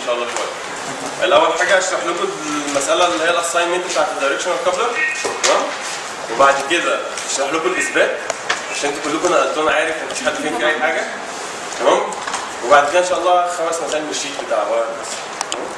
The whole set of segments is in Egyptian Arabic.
شاء الله شويه الاول حاجه اشرح لكم المساله اللي هي الاساينمنت بتاعت الدايركشنال كابلر تمام وبعد كده اشرح لكم الاثبات عشان انتوا كلكم نقلتوا انا عارف مفيش حد فيكم اي حاجه تمام وبعد كده ان شاء الله خمس مسائل من الشيت بتاع ورق بس تمام؟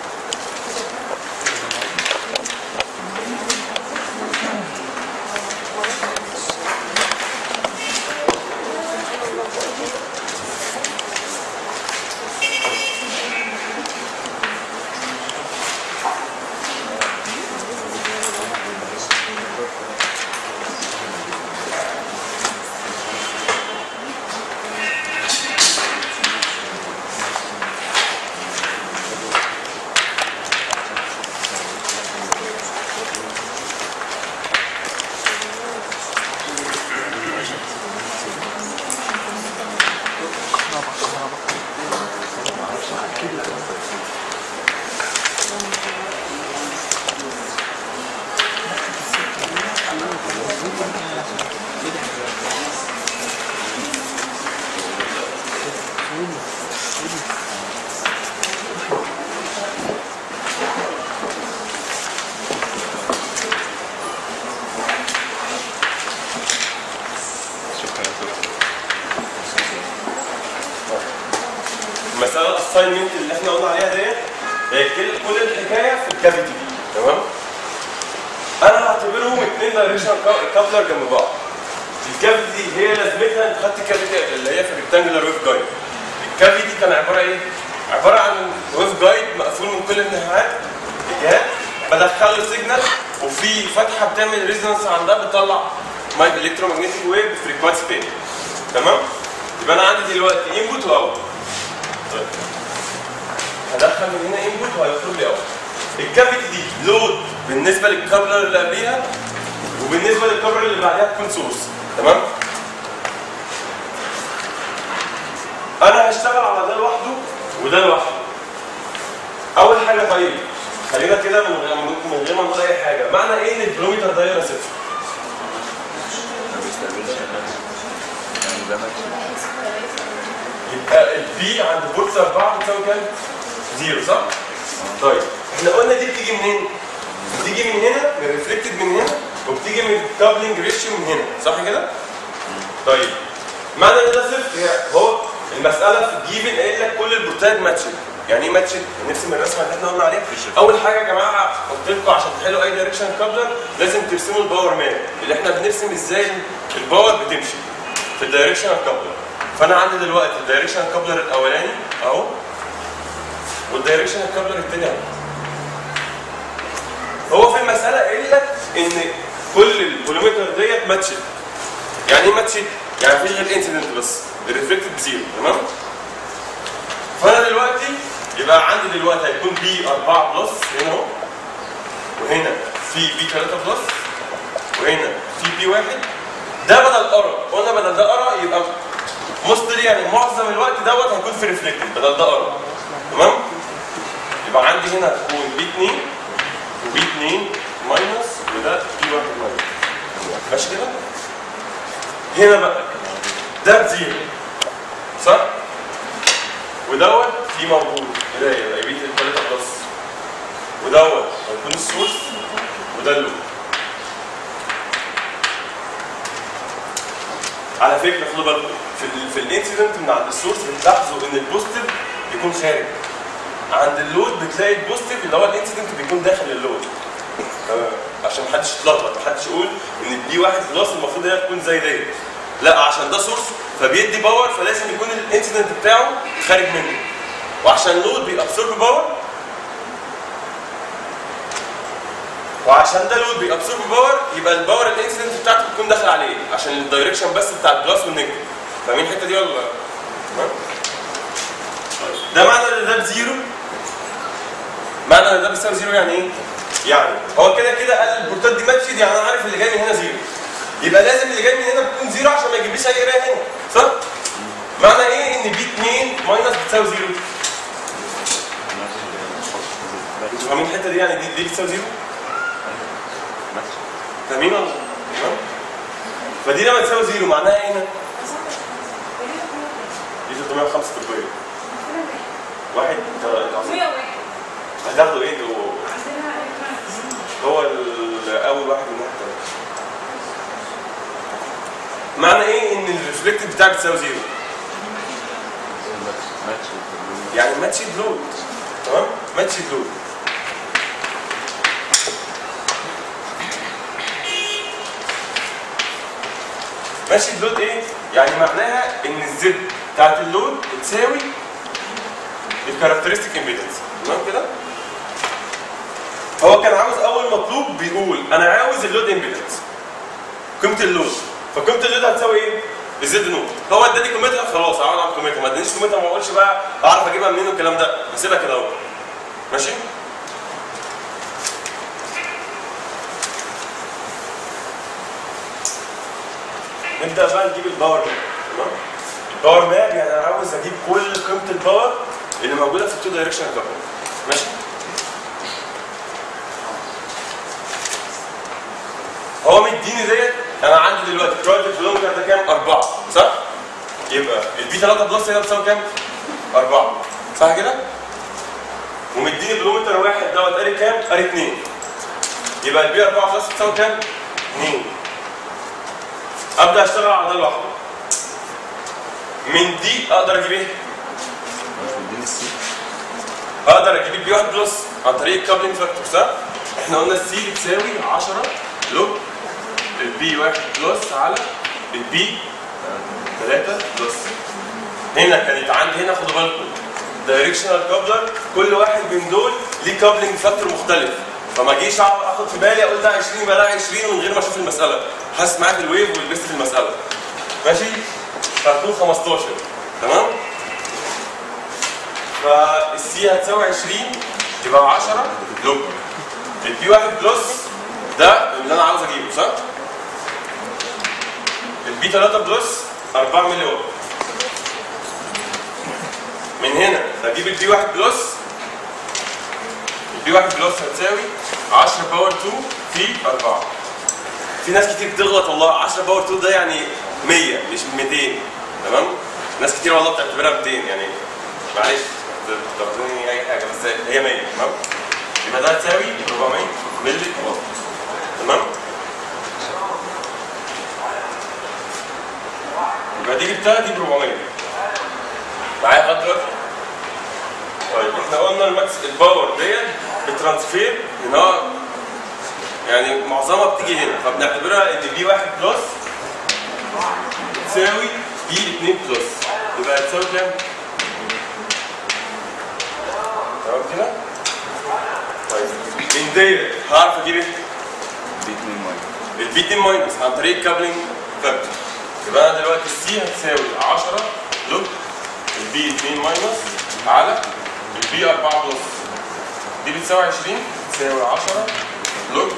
المساله الاساينمنت اللي احنا قلنا عليها ديت هي كل كل الحكايه في الكافيتي دي تمام انا هعتبرهم اثنين دايركشن كابلر جنب بعض الكافيتي دي هي لازمتها انت خدت الكافيتي اللي هي في الريكتانجلر ويف جايد الكافيتي كان عباره ايه؟ عباره عن ويف جايد مقفول من كل الناحيات اتجاهات بدخل له سيجنال وفي فتحه بتعمل ريزونانس عندها بتطلع مايك الكترومagnetic ويف بفريكوانسي تاني تمام؟ يبقى انا عندي دلوقتي انبوت واوت طيب. هدخل من هنا انبوت وهيخرج لي اوت الكافيتي دي لود بالنسبه للكابلر اللي قبليها وبالنسبه للكابلر اللي بعدها تكون سورس تمام انا هشتغل على ده لوحده وده لوحده اول حاجه طيب خلينا كده من غير من غير ما نقول اي حاجه معنى ايه ان الكيلومتر دايره صفر يبقى البي عند بولز 4 بتساوي كام؟ زيرو صح؟ طيب احنا قلنا دي بتيجي منين؟ بتيجي من هنا من ريفلكتد من هنا وبتيجي من الكابلنج ريشيو من هنا صح كده؟ طيب معنى ان ده صفر هي- هو المساله في الجيفن قايل لك كل البورتات ماتشد يعني ايه ماتشد؟ نرسم الرسمه اللي احنا قلنا عليها اول حاجه يا جماعه قلت لكم عشان تحلوا اي دايركشن كابلر لازم ترسموا الباور مان اللي احنا بنرسم ازاي الباور بتمشي في الدايركشن كابلر فانا عندي دلوقتي الدايركشن كابلر الاولاني اهو والدايركشن كابلر الثاني اهو هو في المساله قايل لك ان كل الكيلومتر ديت ماتشد يعني ايه ماتشد؟ يعني مفيش غير انسيدنت بس الريفلكتد بزيرو تمام؟ فانا دلوقتي يبقى عندي دلوقتي هيكون بي 4 بلس هنا اهو وهنا في بي 3 بلس وهنا في بي 1 ده بدل ارى قلنا بدل ده ارى يبقى مستري يعني معظم الوقت دوت هيكون في ريفلكتد بدل ده ارى تمام؟ يبقى عندي هنا هتكون بي 2 وبي 2 ماينس وده بي 1 ماينس ماشي كده؟ هنا بقى ده بزيرو صح؟ ودوت في موجود قرايه يبقى بي 3 بلس ودوت هيكون السورس وده اللود على فكره خدوا بالكم في ال في الانسيدنت من عند السورس بتلاحظوا ان البوزيتيف بيكون خارج عند اللود بتلاقي البوزيتيف اللي هو الانسيدنت بيكون داخل اللود آه، عشان محدش يتلخبط محدش يقول ان البي واحد بلس المفروض هي تكون زي ديت لا عشان ده سورس فبيدي باور فلازم يكون الانسيدنت بتاعه خارج منه وعشان اللود بيأبسورب باور وعشان ده لود بيأبسورب باور يبقى الباور الانسيدنت بتاعته بتكون داخله عليه عشان الدايركشن بس بتاع البلس والنيجاتيف فاهمين الحته دي ولا لا؟ تمام؟ ده معنى ان ده بزيرو معنى ان ده بيساوي زيرو يعني ايه؟ يعني هو كده كده قال البورتات دي ماتشد يعني انا عارف اللي جاي من هنا زيرو يبقى لازم اللي جاي من هنا بتكون زيرو عشان ما يجيبليش اي قرايه هنا صح؟ معنى ايه ان بي 2 ماينس بتساوي زيرو؟ انتوا فاهمين الحته دي يعني دي دي بتساوي زيرو؟ فاهمين ولا تمام؟ فدي لما تساوي زيرو معناها ايه هنا؟ دي 305 تربيه واحد انت عظيم الريفلكتد بتاعك بتساوي زيرو يعني ماتشد لود تمام ماتشد لود ماتشد لود ايه يعني معناها ان الزد بتاعت اللود بتساوي الكاركترستيك امبيدنس تمام كده هو كان عاوز اول مطلوب بيقول انا عاوز اللود امبيدنس قيمه اللود فقيمه اللود هتساوي ايه الزد نوت هو اداني قيمتها خلاص اقعد اعمل قيمتها ما ادانيش قيمتها ما اقولش بقى اعرف اجيبها منين والكلام ده هسيبها كده اهو ماشي نبدا بقى نجيب الباور ماب تمام الباور ماب يعني انا عاوز اجيب كل قيمه الباور اللي موجوده في التو دايركشن كابل ماشي هو مديني ديت انا عندي دلوقتي كرايت الكيلومتر ده كام؟ أربعة صح؟ يبقى البي 3 بلس هنا بتساوي كام؟ أربعة صح كده؟ ومديني كيلومتر واحد دوت قاري كام؟ قاري اثنين يبقى البي 4 بلس بتساوي كام؟ اثنين ابدا اشتغل على ده لوحده من دي اقدر اجيب ايه؟ اقدر اجيب البي 1 بلس عن طريق الكابلنج فاكتور صح؟ احنا قلنا السي بتساوي 10 لوج البي 1 بلس على البي 3 بلس هنا كانت عندي هنا خدوا بالكم دايركشنال كابلر كل واحد من دول ليه كابلنج فاكتور مختلف فما اجيش اقعد اخد في بالي اقول ده 20 يبقى ده 20 من غير ما اشوف المساله حاسس معاك الويف ولبست في المساله ماشي هتكون 15 تمام فالسي هتساوي 20 يبقى 10 لوج البي 1 بلس ده اللي انا عاوز اجيبه صح؟ البي 3 بلس 4 ملي واط من هنا هجيب البي 1 بلس البي 1 بلس هتساوي 10 باور 2 في 4 في ناس كتير بتغلط والله 10 باور 2 ده يعني 100 مش 200 تمام ناس كتير والله بتعتبرها 200 يعني معلش تاخدوني اي حاجه بس هي 100 تمام يبقى ده هتساوي 400 ملي واط تمام يبقى دي جبتها دي ب 400 معايا لغايه دلوقتي؟ طيب احنا قلنا الماكس الباور ديت بترانسفير ان هو يعني معظمها بتيجي هنا فبنعتبرها ان بي 1 بلس تساوي بي 2 بلس يبقى هتساوي كام؟ تمام كده؟ طيب من ديت هعرف اجيب ايه؟ البي 2 ماينس عن طريق الكابلنج فاكتور يبقى انا دلوقتي السي هتساوي 10 لوج البي 2 ماينس على البي 4 بلس دي بتساوي 20 تساوي 10 لوج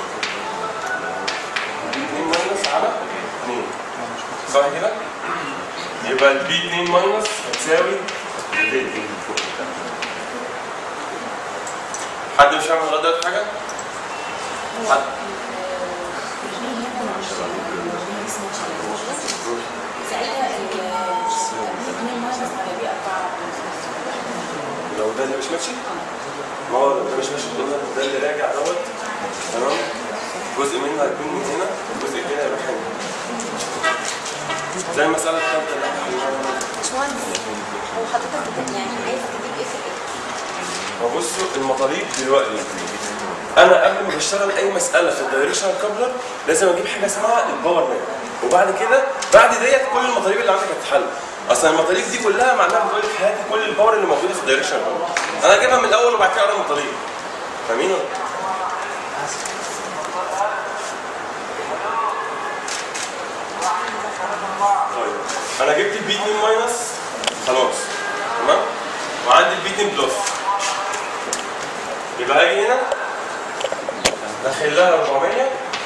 البي 2 ماينس على 2 صح كده؟ يبقى البي 2 ماينس هتساوي حد مش فاهم لغايه دلوقتي حاجه؟ حد ساعتها الاثنين ماينس على بي 4 لو ده اللي مش ماشي ما هو ده مش ماشي ده, ده اللي راجع دوت تمام جزء منه هيكون من هنا جزء كده هيروح هنا زي المسألة الثالثة اللي احنا حليناها. باشمهندس هو حضرتك بت- يعني عايز تجيب ايه في ايه؟ هو بصوا المطالب دلوقتي انا قبل ما بشتغل اي مساله في الدايركشنال كابلر لازم اجيب حاجه اسمها الباور ماب وبعد كده بعد ديت كل المطالب اللي عندك هتتحل اصلا المطالب دي كلها معناها بتقول لك هاتي كل الباور اللي موجوده في الدايركشنال كابلر انا اجيبها من الاول وبعد كده اقرا المطالب فاهمين ولا؟ طيب انا جبت البي 2 ماينس خلاص تمام وعندي البي 2 بلس يبقى اجي هنا داخل لها 400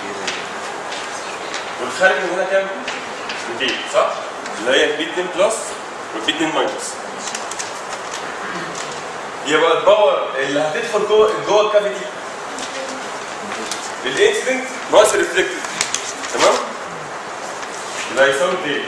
والخارج من هنا كام؟ 200 صح؟ اللي هي البي 2 بلس والبي 2 ماينس يبقى الباور اللي هتدخل جوه جوه الكافيتي الانسيدنت ناقص الريفلكتد تمام؟ اللي هيساوي 200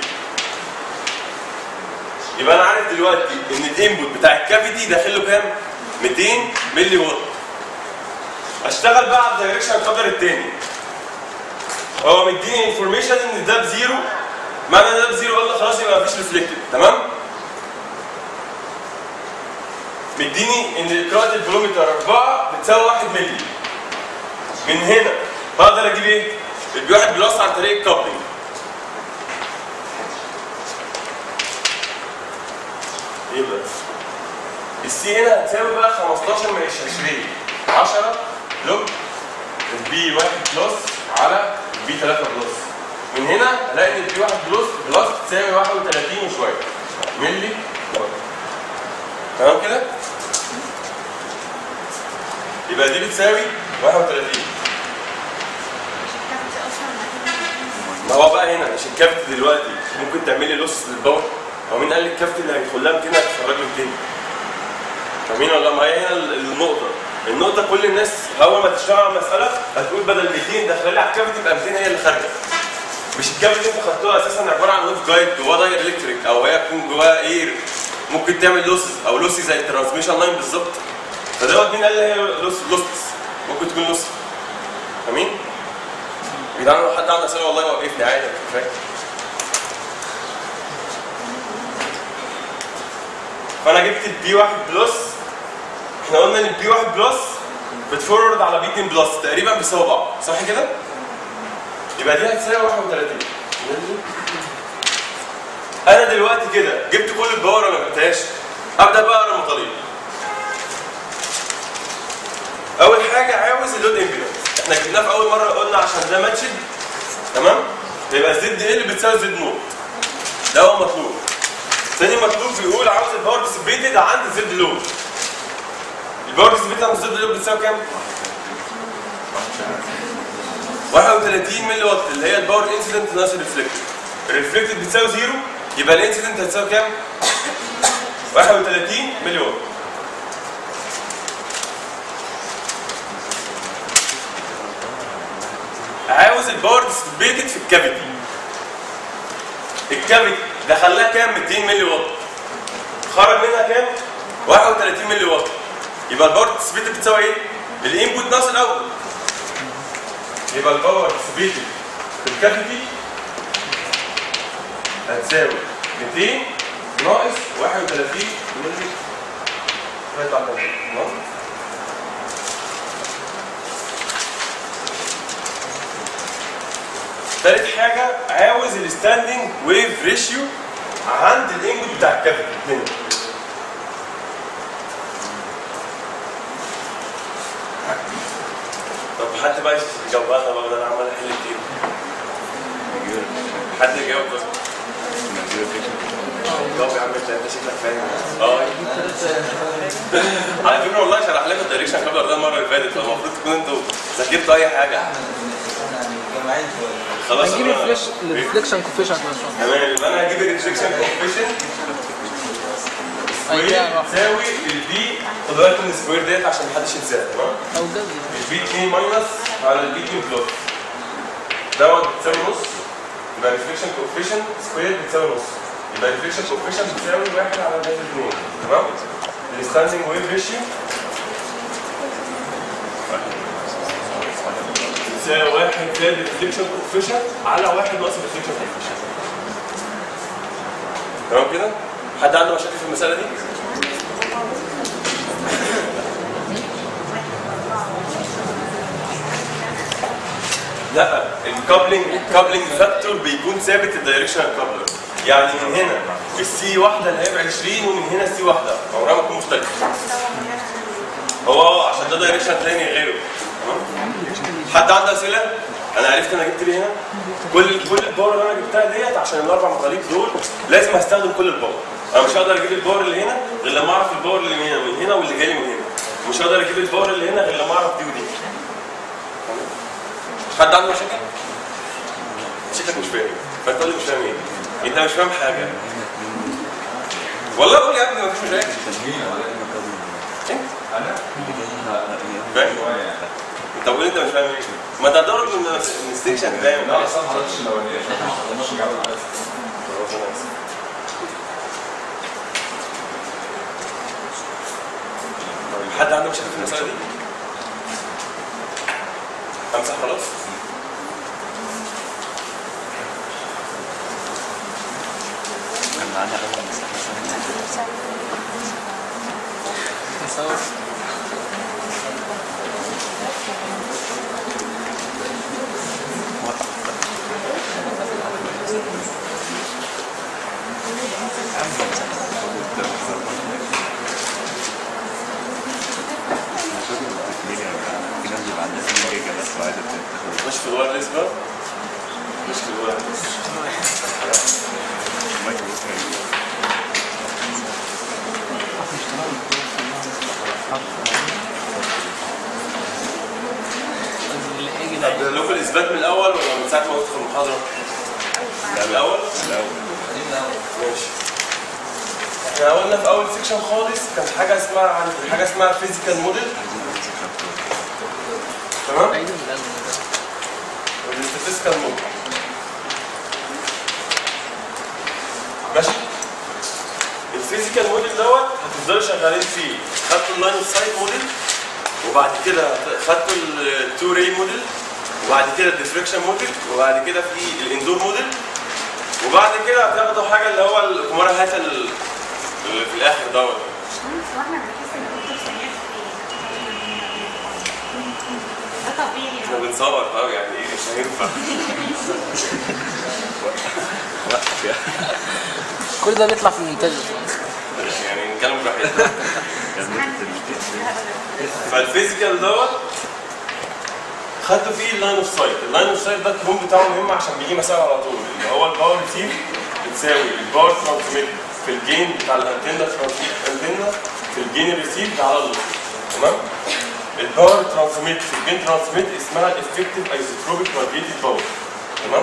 يبقى انا عارف دلوقتي ان الانبوت بتاع الكافيتي داخل له كام؟ 200 ملي وات اشتغل بقى على الدايركشن القدر الثاني هو مديني انفورميشن ان ده بزيرو معنى ان ده بزيرو قلنا خلاص يبقى مفيش ريفلكتد تمام مديني ان قراءة البلومتر 4 بتساوي 1 مللي من هنا بقدر اجيب ايه؟ البي 1 بلس عن طريق الكابلنج يبقى السي هنا هتساوي بقى 15 من 20 10 لوج البي 1 بلس على البي 3 بلس من هنا هلاقي ان البي 1 بلس بلس تساوي 31 وشويه ملي واط. تمام كده؟ يبقى دي بتساوي 31 ما هو بقى هنا مش الكافيتي دلوقتي ممكن تعملي لوس للباور هو مين قال لك الكافيتي اللي هيدخل لها 200 هتتفرج له 200 فاهمين ولا ما هي هنا النقطة النقطة كل الناس أول ما تشتغل على المسألة هتقول بدل 200 داخل على الكافيتي يبقى 200 هي اللي خارجة مش الكافيتي انتوا خدتوها اساسا عبارة عن ويف جايد جواه داير الكتريك او هي تكون جواها اير ممكن تعمل لوسز او لوسي زي الترانسميشن لاين بالظبط فدوت مين قال لي هي لوس لوسز ممكن تكون لوسي فاهمين؟ يا جدعان لو حد عنده اسئله والله وقفني عادي مش فاكر فانا جبت البي 1 بلس احنا قلنا ان البي 1 بلس بتفورورد على بي 2 بلس تقريبا بيساوي بعض صح كده؟ يبقى دي هتساوي 31 انا دلوقتي كده جبت كل الباور ولا ما جبتهاش؟ ابدا بقى اقرا المطالب اول حاجه عاوز اللود امبيدنس احنا جبناه في اول مره قلنا عشان ده ماتشد تمام يبقى زد ال بتساوي زد نوت ده هو مطلوب تاني مطلوب بيقول عاوز الباور ديسبيتد عند زد لود الباور ديسبيتد عند زد لود بتساوي كام 31 ملي وات اللي هي الباور انسيدنت ناقص الريفلكتد الريفلكتد بتساوي زيرو يبقى الانسيدنت هتساوي كام 31 ملي وات عاوز الباور ديسبيتد في الكافيتي الكافيتي دخلها كام 200 ملي واط خرج منها كام 31 ملي واط يبقى الباور ديسبيتد بتساوي ايه الانبوت ناقص الاول يبقى الباور ديسبيتد في الكافيتي هتساوي 200 ناقص 31 ملي هيطلع كام تمام تالت حاجة عاوز الستاندنج ويف ريشيو عند الانبوت بتاع الكابيتال اتنين طب حد بقى يجاوبها طب انا عمال احل كتير حد يجاوب بس جاوب يا عم انت انت شكلك فاهم اه على فكره والله شرح لكم الدايركشن قبل ده المره اللي فاتت فالمفروض تكونوا انتوا ذاكرتوا اي حاجه خلاص هنجيب أنا- الفلاش الريفليكشن كوفيشنت مثلا تمام يبقى انا هجيب الريفليكشن كوفيشنت سكوير أيوة. تساوي البي خد بالك من السكوير ديت عشان محدش ينساها تمام او جذر البي 2 ماينس على البي 2 بلس دوت بتساوي نص يبقى الريفليكشن كوفيشنت سكوير بتساوي نص يبقى الريفليكشن كوفيشنت بتساوي 1 على جذر 2 تمام الستاندنج ويف ريشيو تساوي 1 زائد الريفليكشن كوفيشنت على 1 ناقص الريفليكشن كوفيشنت تمام كده؟ حد عنده مشاكل في المسألة دي؟ لا الكابلنج الكابلنج فاكتور بيكون ثابت الدايركشن كابلر يعني من هنا السي واحده اللي هي ب 20 ومن هنا السي واحده عمرها ما تكون مختلفه هو اه عشان ده دايركشن تاني غيره تمام حد عنده اسئله؟ انا عرفت انا جبت ليه هنا كل كل الباور اللي انا جبتها ديت عشان الاربع مغاليق دول لازم استخدم كل الباور انا مش هقدر اجيب الباور اللي هنا غير لما اعرف الباور اللي من هنا من هنا واللي جاي من هنا مش هقدر اجيب الباور اللي هنا غير لما اعرف دي ودي حد عنده مشاكل؟ شكلك مش فاهم فانت تقول لي مش فاهم ايه؟ انت مش فاهم حاجه والله قول يا ابني مفيش مشاكل انت فاهم؟ انت بقول انت مش فاهم ايه؟ ما ده ضرب من من السكشن فاهم؟ لا اصلا ما حضرتش الاولانيه عشان ما حضرناش الجوله على حد عنده مشاكل في المسألة دي؟ امسح خلاص؟ في ناس بيبقى عندها 2 جيجا بس وعايزه تاخد مش في الوايرلس بقى مش في الوايرلس مايكرو اللي هيجي طب ده ده لكم الاثبات من الاول ولا من ساعه ما قلت في المحاضره؟ لا من الاول؟ الاول ماشي احنا قلنا في اول سيكشن خالص كان حاجه اسمها عن حاجه اسمها فيزيكال موديل تمام؟ عيد من الأول ده. والاستاتيستيكال موديل ماشي؟ الفيزيكال موديل دوت هتفضلوا شغالين فيه خدتوا اللاين اوف سايت موديل وبعد كده خدتوا التو راي موديل وبعد كده الديفليكشن موديل وبعد كده في الاندور موديل وبعد كده هتاخدوا حاجه اللي هو الكمارة هاتا اللي في الاخر دوت واحنا بنحس ان الدكتور سميع ده طبيعي احنا بنصور اه يعني ايه مش هينفع وقف يا كل ده بيطلع في المونتاج يعني نتكلم براحتنا كان فالفيزيكال دوت خدتوا فيه اللاين اوف سايت، اللاين اوف سايت ده الكلون بتاعه مهم عشان بيجي مسائل على طول اللي هو الباور ريسيف بتساوي الباور ترانسميت في الجين بتاع الانتنه ترانسميت انتنه في الجين ريسيف على اللوس تمام؟ الباور ترانسميت في الجين ترانسميت اسمها الافكتيف ايزوتروبيك راديتد باور تمام؟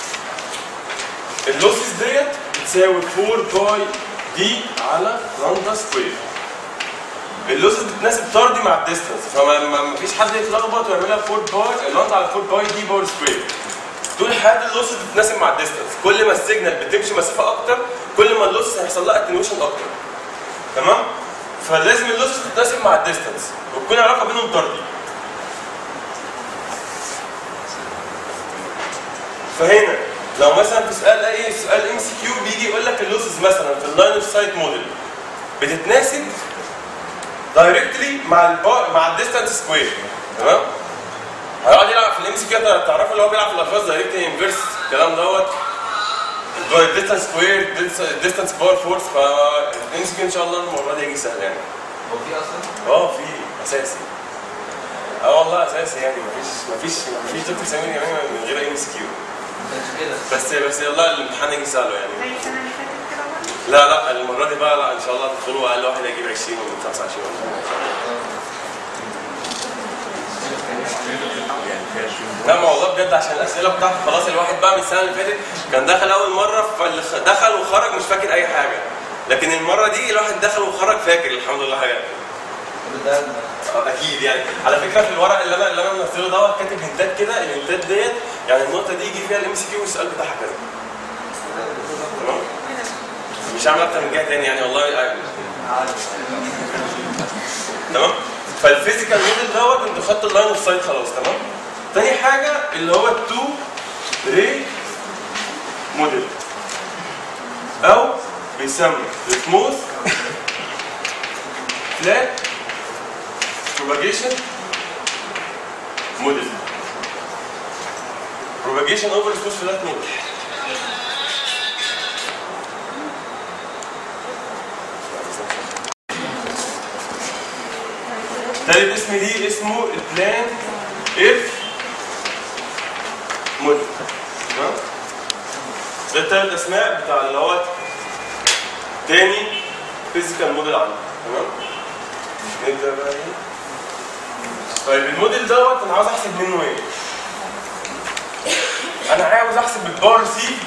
اللوسز ديت بتساوي 4 باي دي على لامدا سكوير اللوسز بتناسب طردي مع الديستانس فما ما ما فيش حد يتلخبط ويعملها 4 باي اللاندا على 4 باي دي باور سكوير دول حالات اللوسز بتناسب مع الديستانس كل ما السيجنال بتمشي مسافه اكتر كل ما اللوسز هيحصل لها اتنيوشن اكتر تمام فلازم اللوسز تتناسب مع الديستانس وتكون علاقه بينهم طردي فهنا لو مثلا في سؤال اي سؤال ام سي كيو بيجي يقول لك اللوسز مثلا في اللاين اوف سايت موديل بتتناسب دايركتلي مع البا... مع الديستانس سكوير تمام هيقعد يلعب في الام سي كيو تعرفوا اللي هو بيلعب في الالفاظ دايركتلي انفيرس الكلام دوت ديستانس سكوير ديستانس باور فورس فالام سي كيو ان شاء الله المره دي هيجي سهل يعني هو في اصلا؟ اه في اساسي اه والله اساسي يعني مفيش مفيش مفيش دكتور سامي يعني من غير ام سي كيو مش كده بس بس والله الامتحان هيجي سهل يعني زي السنه اللي فاتت كده برضه لا لا المره دي بقى لا ان شاء الله تدخلوا اقل واحد هيجيب 20 من 25 يعني فيها 20 لا ما والله بجد عشان الاسئله بتاعته خلاص الواحد بقى من السنه اللي فاتت كان دخل اول مره فاللي خ- دخل وخرج مش فاكر اي حاجه لكن المره دي الواحد دخل وخرج فاكر الحمد لله حاجه ده آه، اكيد يعني على فكره في الورق اللي انا اللي انا منزله دوت كاتب هنتات كده الهنتات ديت يعني النقطه دي يجي فيها الام سي كيو والسؤال بتاعها كذا تمام مش هعمل اكتر من كده تاني يعني والله يعني. تمام فالفيزيكال موديل دوت انت خدت اللاين اوف سايت خلاص تمام تاني حاجه اللي هو التو ري موديل او بيسمى سموث فلات propagation model propagation over smooth flat model تالت اسم ليه اسمه البلان اف موديل تمام ده التلات اسماء بتاع اللي هو تاني فيزيكال موديل عندي تمام نبدا بقى ايه طيب الموديل دوت انا عاوز احسب منه ايه انا عاوز احسب الباور ريسيف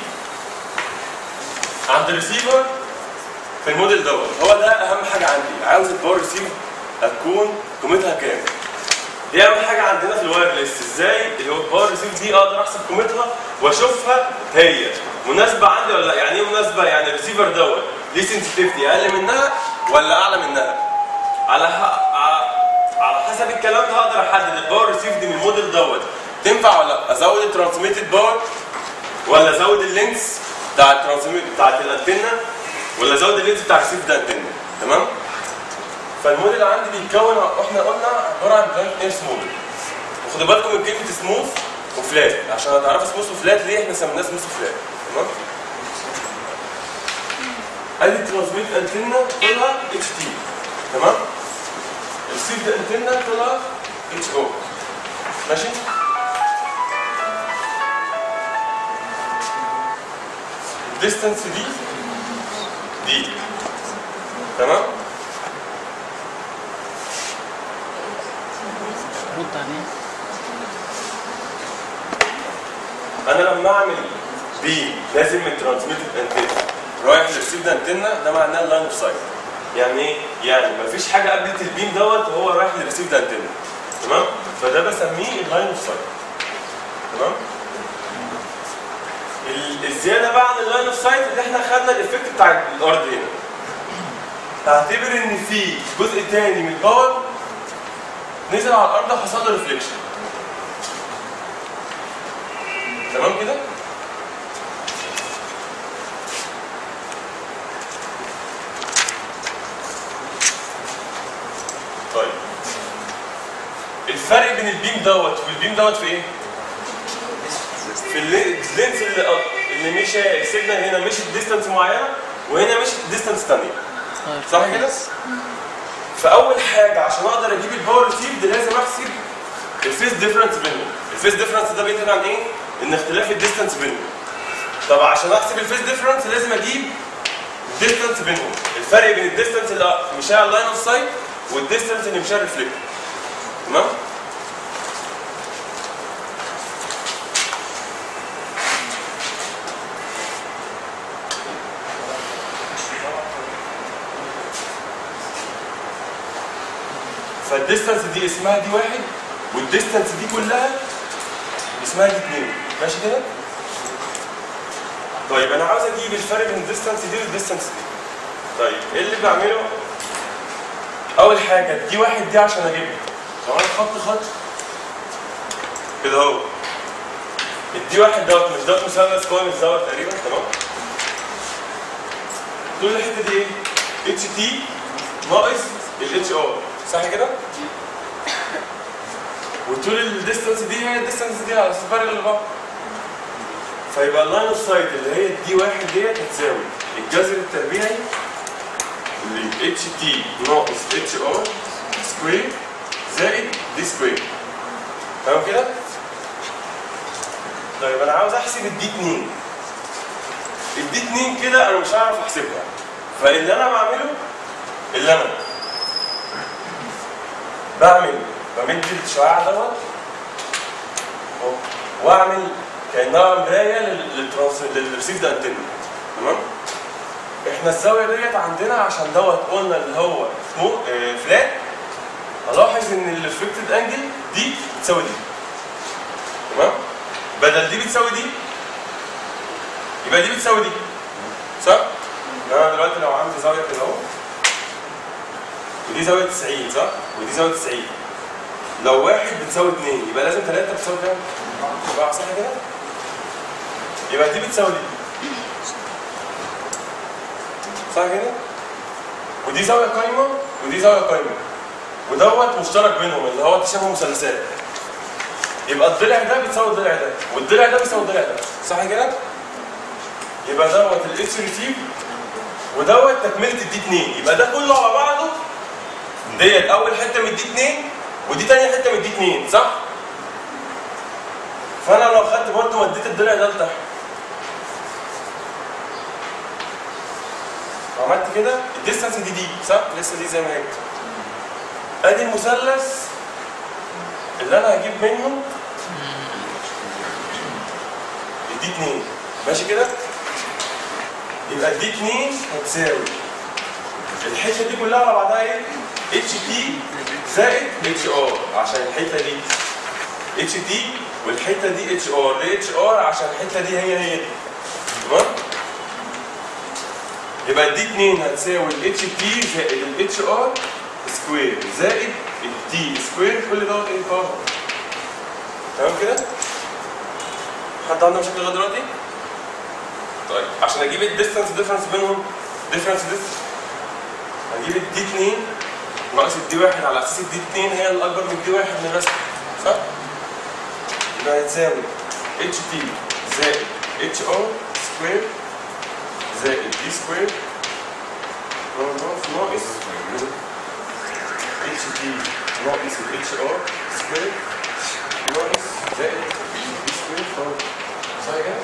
عند الريسيفر في الموديل دوت هو ده اهم حاجه عندي عاوز الباور ريسيف هتكون قيمتها كام دي اهم حاجه عندنا في الوايرلس ازاي اللي هو الباور ريسيف دي اقدر احسب قيمتها واشوفها هي مناسبه عندي ولا لا يعني ايه مناسبه يعني الريسيفر دوت ليه سنسيتيفيتي اقل منها ولا اعلى منها على ح... ع- على حسب الكلام ده هقدر احدد الباور ريسيف دي من الموديل دوت تنفع ولا لا ازود الترانسميتد باور ولا ازود اللينس بتاع الترانسميت بتاعت الانتنه ولا ازود اللينس بتاع الريسيف ده انتنا تمام فالموديل عندي بيتكون احنا قلنا عباره عن جاينت ايرث موديل وخدوا بالكم من كلمه سموث وفلات عشان هتعرفوا سموث وفلات ليه احنا سميناه سموث وفلات تمام ادي الترانسميت انتنا طولها اتش تي تمام الريسيف ده انتنا طولها اتش او ماشي الديستانس دي دي تمام رد عليه انا لما اعمل بي لازم من ترانسميتد انتنا رايح للريسيف ده انتنا ده معناه لاين اوف سايت يعني ايه؟ يعني مفيش حاجه قابلت البيم دوت وهو رايح للريسيف ده انتنا تمام؟ فده بسميه اللاين اوف سايت تمام؟ ال- الزياده بقى عن اللاين اوف سايت اللي احنا خدنا الايفكت بتاع الارض هنا هعتبر ان في جزء تاني من الباور نزل على الارض وحصل له ريفليكشن تمام كده؟ طيب الفرق بين البيم دوت والبيم دوت في ايه؟ في اللي- اللينس اللي اللي مشى السيجنال هنا مشت ديستانس معينه وهنا مشت ديستانس ثانيه طيب صح كده؟ فاول حاجه عشان اقدر اجيب الباور ريسيفد لازم احسب الفيس ديفرنس بينهم الفيس ديفرنس ده بينتج عن ايه؟ ان اختلاف الديستانس بينهم طب عشان احسب الفيس ديفرنس لازم اجيب الديستانس بينهم الفرق بين الديستانس اللي مشاه على اللاين اوف سايت والديستانس اللي مشاه ريفلكت تمام؟ فالديستانس دي اسمها دي واحد والديستانس دي كلها اسمها دي اتنين ماشي كده؟ طيب انا عاوز اجيب الفرق بين الديستانس دي والديستانس دي طيب ايه اللي بعمله؟ اول حاجه دي واحد دي عشان اجيبها لو انا خط خط كده اهو الدي واحد دوت مش دوت مثلث كويس دوت تقريبا تمام طول الحته دي ايه؟ اتش تي ناقص الاتش ار صح كده؟ وطول الديستانس دي هي الديستانس دي على السفارة اللي بعض فيبقى اللاين اوف سايت اللي هي دي واحد ديت هتساوي الجذر التربيعي ل اتش تي ناقص اتش ار سكوير زائد دي سكوير تمام كده؟ طيب انا عاوز احسب الدي 2 الدي 2 كده انا مش هعرف احسبها فاللي انا بعمله اللي انا بعمل بمد الشعاع دوت أهو، واعمل كانها مرايه لل- للترانس للريسيف ده انتنا تمام احنا الزاويه ديت عندنا عشان دوت قلنا اللي هو فوق آه فلات هلاحظ ان الريفلكتد انجل دي بتساوي دي تمام بدل دي بتساوي دي يبقى دي بتساوي دي صح؟ انا دلوقتي لو عندي زاويه كده اهو ودي زاويه 90 صح؟ ودي زاويه 90 لو واحد بتساوي 2 يبقى لازم 3 بتساوي كام؟ 4 صح كده؟ يبقى دي بتساوي دي صح كده؟ ودي زاويه قايمه ودي زاويه قايمه ودوت مشترك بينهم اللي هو تشابه مثلثات يبقى الضلع ده بيساوي الضلع ده والضلع ده بيساوي الضلع ده صح كده؟ يبقى دوت الاتش ريسيف ودوت تكمله الدي 2 يبقى ده كله على بعضه ديت اول حته من الدي 2 ودي تاني حته من الدي 2 صح؟ فانا لو خدت برضه وديت الضلع ده لتحت عملت كده الديستانس دي دي صح؟ لسه دي زي ما هي ادي المثلث اللي انا هجيب منه الدي 2 ماشي كده؟ يبقى الدي 2 هتساوي الحته دي كلها على بعضها ايه؟ اتش تي زائد اتش ار عشان الحته دي اتش تي والحته دي اتش ار ليه اتش ار عشان الحته دي هي هي دي تمام؟ يبقى الدي 2 هتساوي الاتش تي زائد الاتش ار سكوير زائد التي سكوير كل دوت ايه باور تمام كده؟ حد عنده مشاكل لغايه دلوقتي؟ طيب عشان اجيب الديستانس ديفرنس بينهم ديفرنس ديس هجيب الدي 2 ناقص الدي 1 على اساس الدي 2 هي الاكبر من الدي 1 من الرسم صح؟ يبقى هتساوي اتش تي زائد اتش او سكوير زائد دي سكوير ناقص اتش تي ناقص الاتش ار سكوير ناقص زائد دي سكوير فوق صح كده؟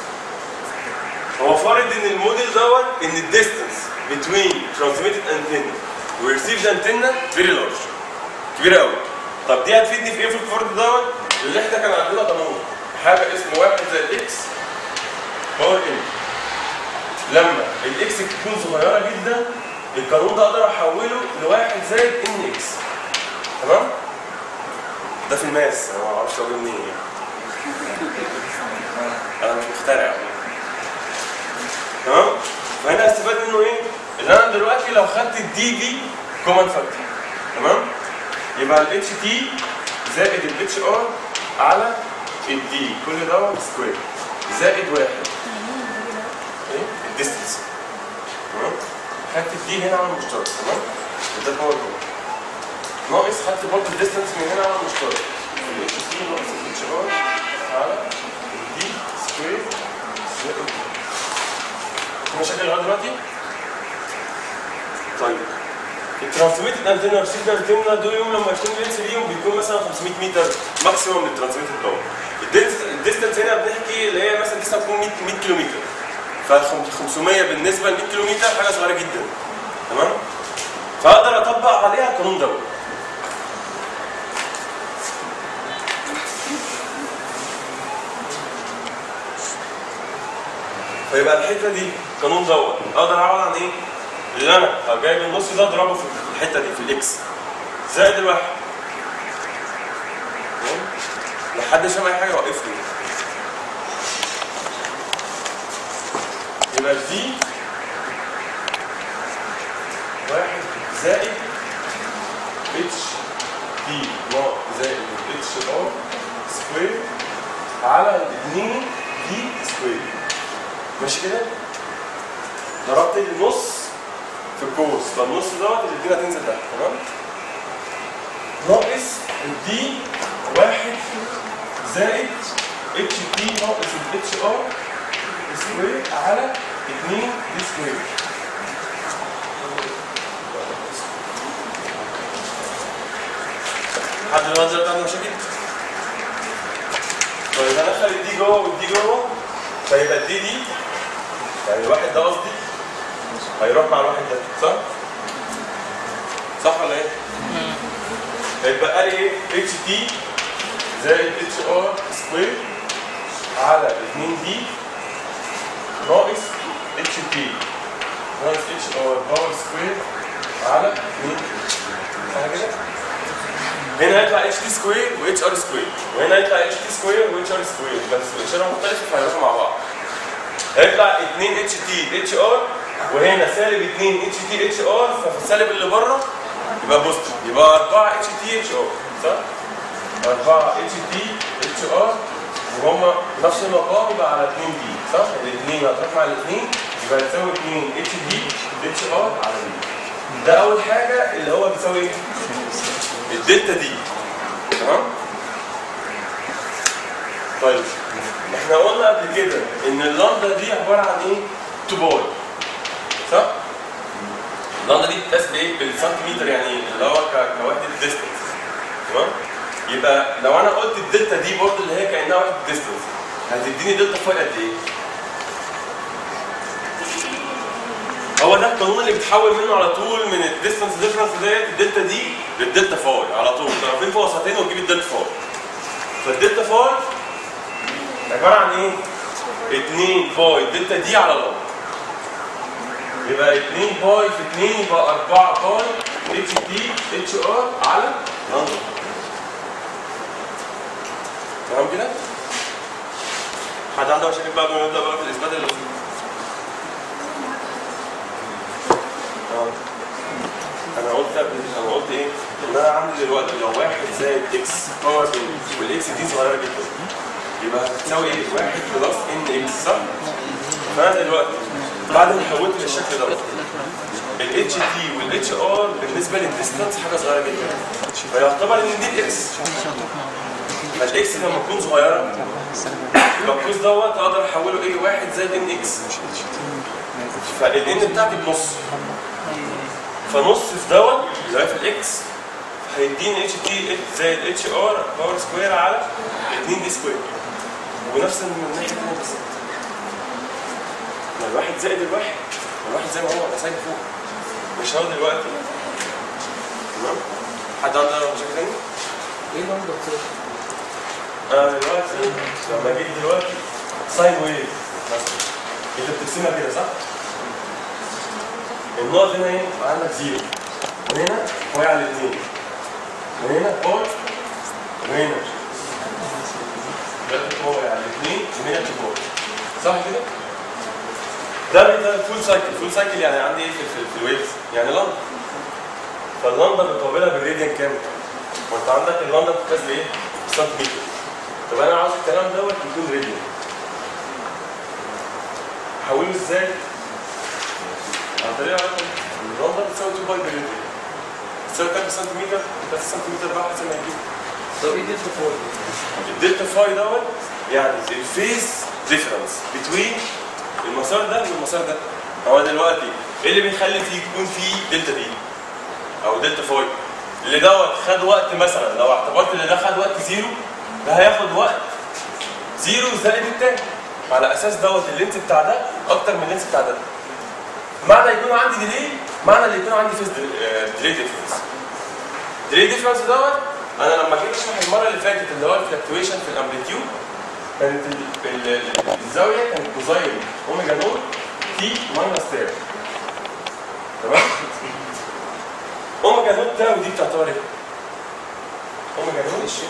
هو فارض ان الموديل دوت ان الديستنس between transmitted antenna و received antenna very large كبيره قوي طب دي هتفيدني في ايه في الفرض دوت؟ اللي احنا كان عندنا قانون حاجه اسمه واحد زائد اكس باور ان لما الاكس تكون صغيره جدا القانون ده اقدر احوله لواحد زائد ان اكس تمام؟ ده في الماس انا ما اعرفش اقول منين يعني انا مش مخترع يعني. تمام؟ فهنا هستفاد منه ايه؟ ان انا دلوقتي لو خدت الدي دي كومن فاكتور تمام؟ يبقى الاتش تي زائد الاتش ار على الدي كل ده سكوير زائد واحد ايه؟ الديستنس تمام؟ خدت الدي هنا على المشترك تمام؟ وده باور هو ناقص خدت برضه الديستنس من هنا على المشترك الاتش تي ناقص الاتش ار على الدي سكوير زائد في مشاكل لغايه دلوقتي؟ طيب الترانسميتد انتنا والريسيفد انتنا دول يوم لما يكون اللينس ليهم بيكون مثلا 500 متر ماكسيموم للترانسميتد باور الديستنس هنا بنحكي اللي هي مثلا لسه تكون 100 100 كيلو متر ف 500 بالنسبه ل 100 كيلو متر حاجه صغيره جدا تمام فاقدر اطبق عليها القانون دوت فيبقى الحته دي القانون دوت اقدر اعوض عن ايه؟ اللي انا جايب النص ده اضربه في الحته دي في الاكس زائد الواحد تمام؟ لحد فاهم اي حاجه وقفني يبقى دي واحد زائد اتش دي ناقص زائد اتش ار سكوير على الاثنين دي سكوير ماشي كده؟ ضربت النص في القوس فالنص دوت الاثنين هتنزل تحت تمام؟ ناقص الدي واحد زائد اتش تي ناقص الاتش ار سكوير على 2 دي سكوير لحد دلوقتي دلوقتي عندنا مشاكل؟ طيب هندخل الدي جوه والدي جوه فيبقى الدي دي يعني الواحد ده قصدي هيروح مع الواحد ده صح؟ صح ولا ايه؟ هيتبقى لي ايه؟ اتش تي زائد اتش ار سكوير على 2 دي ناقص اتش تي ناقص اتش ار باور سكوير على 2 صح كده؟ هنا هيطلع اتش تي سكوير واتش ار سكوير وهنا هيطلع اتش تي سكوير واتش ار سكوير بس الاشاره مختلفه فهيروحوا مع بعض هيطلع 2 اتش تي اتش ار وهنا سالب 2 اتش تي اتش ار ففي السالب اللي بره يبقى بوزيتيف يبقى 4 اتش تي اتش ار صح؟ 4 اتش تي اتش ار وهم نفس المقام يبقى على 2 دي صح؟ الاثنين هتروح مع الاثنين يبقى تساوي 2 اتش دي اتش ار على دي ده اول حاجه اللي هو بيساوي ايه؟ الدلتا دي تمام؟ طيب احنا قلنا قبل كده ان اللامدا دي عباره عن ايه؟ 2 باي صح؟ اللامدا دي بتتقاس بايه؟ بالسنتيمتر يعني اللي هو ك- كوحده ديستنس تمام؟ يبقى لو انا قلت الدلتا دي برضه اللي هي كانها وحده ديستنس هتديني دلتا فاي قد ايه؟ هو ده القانون اللي بتحول منه على طول من الديستنس ديفرنس ديت الدلتا دي للدلتا فاي على طول طرفين في وسطين وتجيب الدلتا فاي فالدلتا فاي عباره عن ايه؟ 2 باي الدلتا دي على لامدا يبقى 2 باي في 2 يبقى 4 باي اتش دي اتش ار على لامدا تمام كده؟ حد عنده مشاكل بقى قبل ما نبدا بقى في الاثبات اللي آه. انا قلت قبل انا قلت ايه؟ ان انا عندي دلوقتي لو واحد زائد اكس باور ان والاكس دي صغيره جدا يبقى هتساوي ايه؟ واحد بلس ان اكس صح؟ فانا دلوقتي بعد ما حولت للشكل ده ال اتش تي والاتش ار بالنسبه للديستانس حاجه صغيره جدا فيعتبر ان دي الاكس فالاكس لما تكون صغيره يبقى القوس دوت اقدر احوله ايه واحد زائد ان اكس فالان بتاعتي بنص فنص في دوت اللي هو في الاكس هيديني اتش تي زائد اتش ار باور سكوير على 2 دي سكوير ونفس من الناحيه الثانيه بالظبط ما الواحد زائد الواحد الواحد زي ما هو انا سايب فوق مش هو دلوقتي تمام حد عنده مشاكل تاني؟ ايه لمبه كده؟ انا دلوقتي لما جيت دلوقتي ساين ويف مثلا انت بترسمها كده صح؟ النقط هنا ايه؟ عندك زيرو وهنا واقع على الاثنين وهنا باور وهنا ده باور على الاثنين وهنا باور صح كده؟ ده ده فول سايكل فول سايكل يعني عندي ايه في, في, في الويفز؟ يعني لندن فاللندن بتقابلها بالراديان كام؟ وانت عندك اللندن بتتقاس بايه؟ سنتيمتر طب انا عاوز الكلام دوت يكون راديان احوله ازاي؟ عن طريق علاقه اللندن بتساوي 2 باي بالراديان بتساوي كام سنتيمتر؟ 3 سنتيمتر بقى حسب ما يجيب طب ايه دلتا فور؟ الدلتا فاي دوت يعني الفيز ديفرنس بتوين المسار ده والمسار ده هو دلوقتي ايه اللي بيخلي فيه يكون فيه دلتا دي او دلتا فاي اللي دوت خد وقت مثلا لو اعتبرت اللي ده خد وقت زيرو ده هياخد وقت زيرو زائد التاني على اساس دوت اللينس بتاع ده اكتر من اللينس بتاع ده معنى يكون عندي ديلي معنى اللي يكون عندي فيز ديلي ديفرنس ديلي ديفرنس دوت انا لما جيت اشرح المره اللي فاتت اللي هو الفلكتويشن في الامبليتيود كانت ال- ال- ال- الزاويه كانت كوزاين اوميجا نوت تي ماينس تاو تمام اوميجا نوت تاو دي بتعتبر ايه؟ اوميجا نوت انت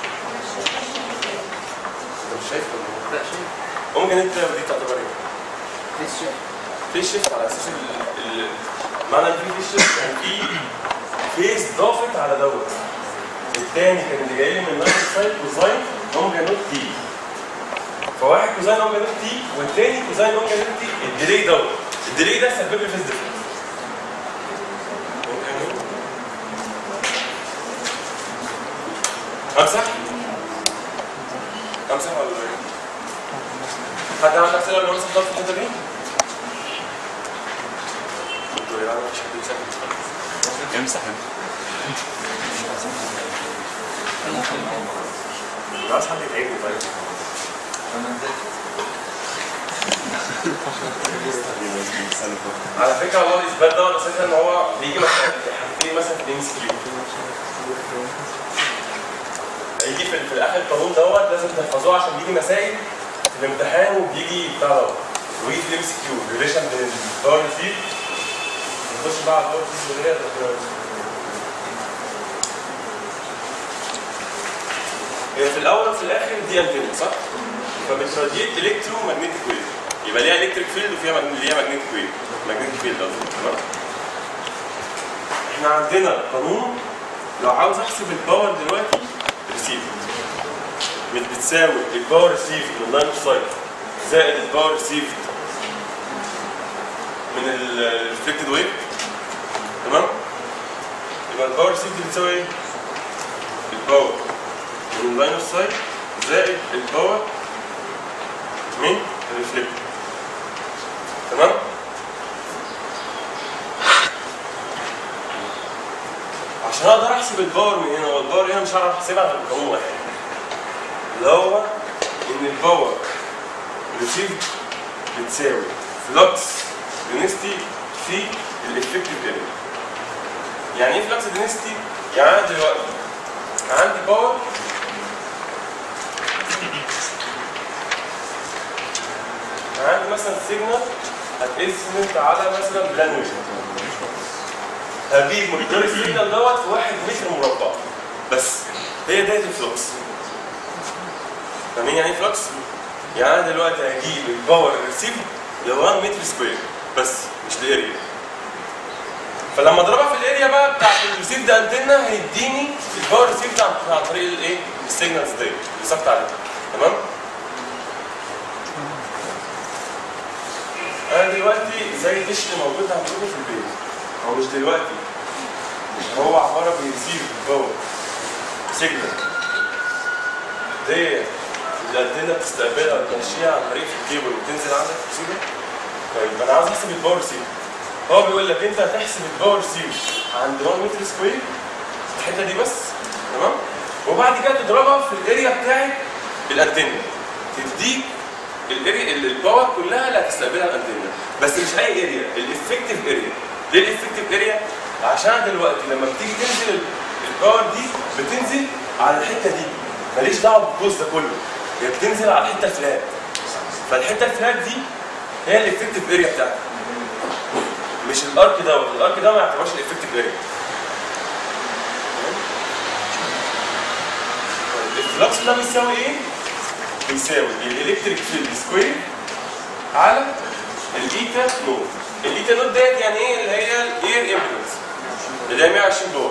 مش شايف ولا لا شيء إيه؟ اوميجا نوت تاو دي بتعتبر ايه؟ ليش شيء في شيفت على اساس ال- ال- معنى ان في في شيفت يعني في فيز ضافت على دوت الثاني كان اللي جاي لي من نفس السايد كوزاين اوميجا نوت تي فواحد كوزاين اوميجا نوت تي والثاني كوزاين اوميجا نوت تي الديلي دوت الديلي ده سبب لي فيز ديفرنس امسح امسح ولا ايه؟ حد عنده اسئله ولا امسح ضغط الحته دي؟ انتوا يا جدعان مفيش حد يسكت امسح مش عايز حد يتعبني طيب انا نزلت على فكره والله الاثبات ده انا اساسا ان هو بيجي مثلا في حاجتين مثلا في الام سي كيو هيجي في, في الاخر القانون دوت لازم تحفظوه عشان بيجي مسائل في الامتحان وبيجي بتاع دوت ويجي في الام سي كيو ريليشن بين الباور ريسيف نخش بقى على الباور ريسيف اللي هي هي في الاول وفي الاخر دي انتنه صح؟ فبتراديت الكترو ماجنتيك ويف يبقى ليها الكتريك فيلد وفيها ماجن- ليها ماجنتيك ويف ماجنتيك فيلد قصدي تمام؟ احنا عندنا قانون لو عاوز احسب الباور دلوقتي ريسيف بتساوي الباور ريسيف من اللاين اوف سايت زائد الباور ريسيف من الريفلكتد ويف تمام؟ يبقى الباور ريسيف دي بتساوي ايه؟ الباور من اللاين اوف سايت زائد الباور من الريفلكت تمام عشان اقدر احسب الباور من هنا والباور هنا مش هعرف احسبها غير بقانون واحد اللي هو ان الباور ريسيف بتساوي فلكس دينستي في الافكتيف اريا يعني ايه فلكس دينستي؟ يعني انا دلوقتي عندي باور عندي مثلا سيجنال هتقسمت على مثلا بلان ويف هجيب مقدار السيجنال دوت في 1 متر مربع بس هي داية الفلوكس فاهمين يعني ايه فلوكس؟ يعني انا دلوقتي هجيب الباور ريسيف ل 1 متر سكوير بس مش الاريا فلما اضربها في الاريا بقى بتاعت الريسيف ده انتنا هيديني الباور ريسيف ده عن عن طريق الايه؟ السيجنالز دي اللي ثابته عليها تمام؟ انا دلوقتي دلوقتي زي الدش اللي موجود عندكم في البيت هو مش دلوقتي هو عباره بيرسيف باور سيجنال دي الانتنه بتستقبلها وتمشيها عن طريق الكيبل وتنزل عندك في سيجنال طيب انا عاوز احسب الباور سيل هو بيقول لك انت هتحسب الباور سيل عند 1 متر سكوير الحته دي بس تمام وبعد كده تضربها في الاريا بتاعت الانتنه تديك الاريا الباور كلها اللي هتستقبلها الانتنه بس مش اي اريا الافكتيف اريا ليه الافكتيف اريا عشان دلوقتي لما بتيجي تنزل ال- الباور دي بتنزل على الحته دي ماليش دعوه بالقوس ده كله هي بتنزل على الحته الفلات فالحته الفلات دي هي الافكتيف اريا بتاعتك مش الارك دوت الارك ده ما يعتبرش الافكتيف اريا الفلكس ده بيساوي ايه؟ بيساوي الالكتريك فيلد سكوير على الايتا نوت الايتا نوت ديت يعني ايه اللي هي الاير امبيدنس اللي هي 120 دولار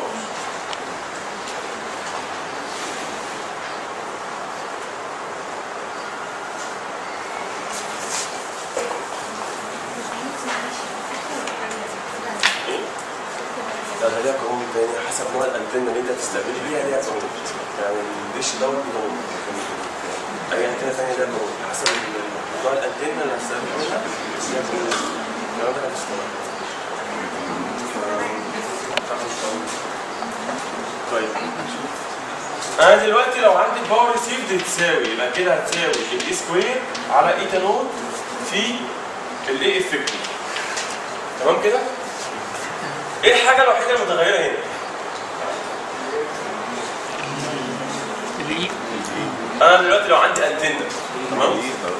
ايه؟ لا ده ليها قانون تاني حسب نوع الانتنه اللي انت هتستقبلي بيها ليها قانون يعني الدش دوت ليه قانون اي انتنه ثانيه ليها قانون حسب ال- نوع الانتنه اللي هتستقبلها ليها قانون الكلام ده هتشتغل طيب انا دلوقتي لو عندي الباور ريسيفد تساوي يبقى كده هتساوي الاي سكوير على ايتا نوت في الاي افكتيف تمام كده؟ ايه الحاجه الوحيده المتغيره هنا؟ الاي انا دلوقتي لو عندي انتنه تمام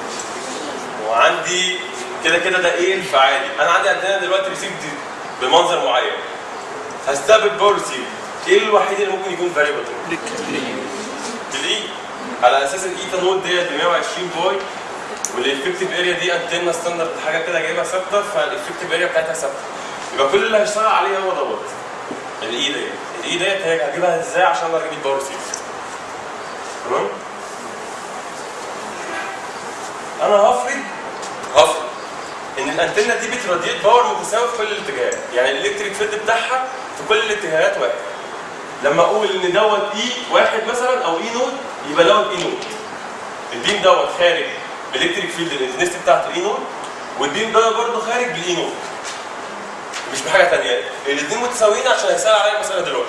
وعندي كده كده ده ايه الفعالي انا عندي انتنه دلوقتي ريسيفد بمنظر معين هستقبل باور ريسيف ايه الوحيد اللي ممكن يكون فاريبل الاي على اساس الايتا نود ديت ب 120 باي والافكتيف اريا دي انتنه ستاندرد حاجه كده جايبها ثابته فالافكتيف اريا بتاعتها ثابته يبقى كل اللي هيشتغل عليه هو دوت الاي ديت الاي ديت هي هجيبها ازاي عشان اقدر اجيب الباور ريسيف تمام انا هفرض هفرض ان الانتنه دي بتراديت باور متساوي في كل الاتجاهات يعني الالكتريك فيلد بتاعها في كل الاتجاهات واحد لما اقول ان دوت اي واحد مثلا او اي نود يبقى دوت اي نود البيم دوت خارج بالالكتريك فيلد الانتنستي بتاعته اي نود والبيم ده برضه خارج بالاي نود مش بحاجه ثانيه الاثنين متساويين عشان هيسال عليا المساله دلوقتي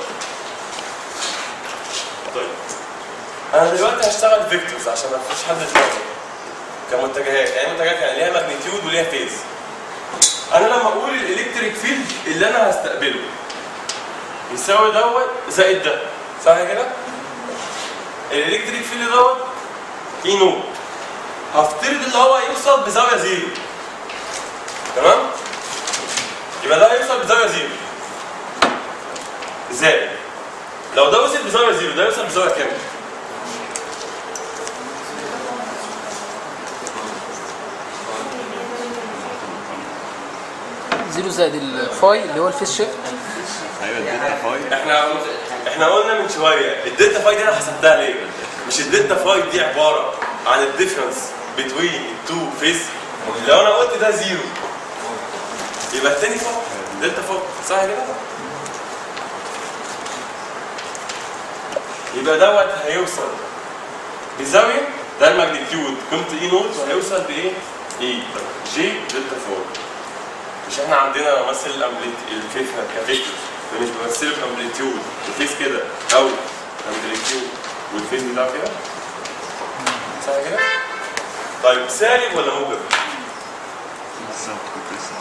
طيب انا دلوقتي هشتغل فيكتورز عشان ما فيش حد يتلخبط كمنتجات يعني منتجات يعني ليها ماجنتيود وليها فيز انا لما اقول الالكتريك فيلد اللي انا هستقبله يساوي دوت زائد ده صح كده؟ الالكتريك فيلد دوت اي نود هفترض اللي هو يوصل بزاويه زيرو تمام؟ يبقى ده هيوصل بزاويه زيرو ازاي؟ لو ده وصل بزاويه زيرو ده يوصل بزاويه كام؟ زيرو زائد الفاي اللي هو الفيس شيفت ايوه الداتا فايل احنا احنا قلنا من شويه الدلتا فاي دي انا حسبتها ليه؟ مش الدلتا فاي دي عباره عن الديفرنس بين التو فيز لو انا قلت ده زيرو يبقى التاني فوق دلتا فوق صح كده؟ يبقى دوت هيوصل بزاويه ده الماجنتيود قيمه اي نوت وهيوصل بايه؟ اي جي دلتا فوق مش احنا عندنا مثل الفيف كفيكتور مش بمثله بامبليتيود الفيس كده او امبليتيود والفيس بتاعه كده صح كده؟ طيب سالب ولا موجب؟ بالظبط كنت لسه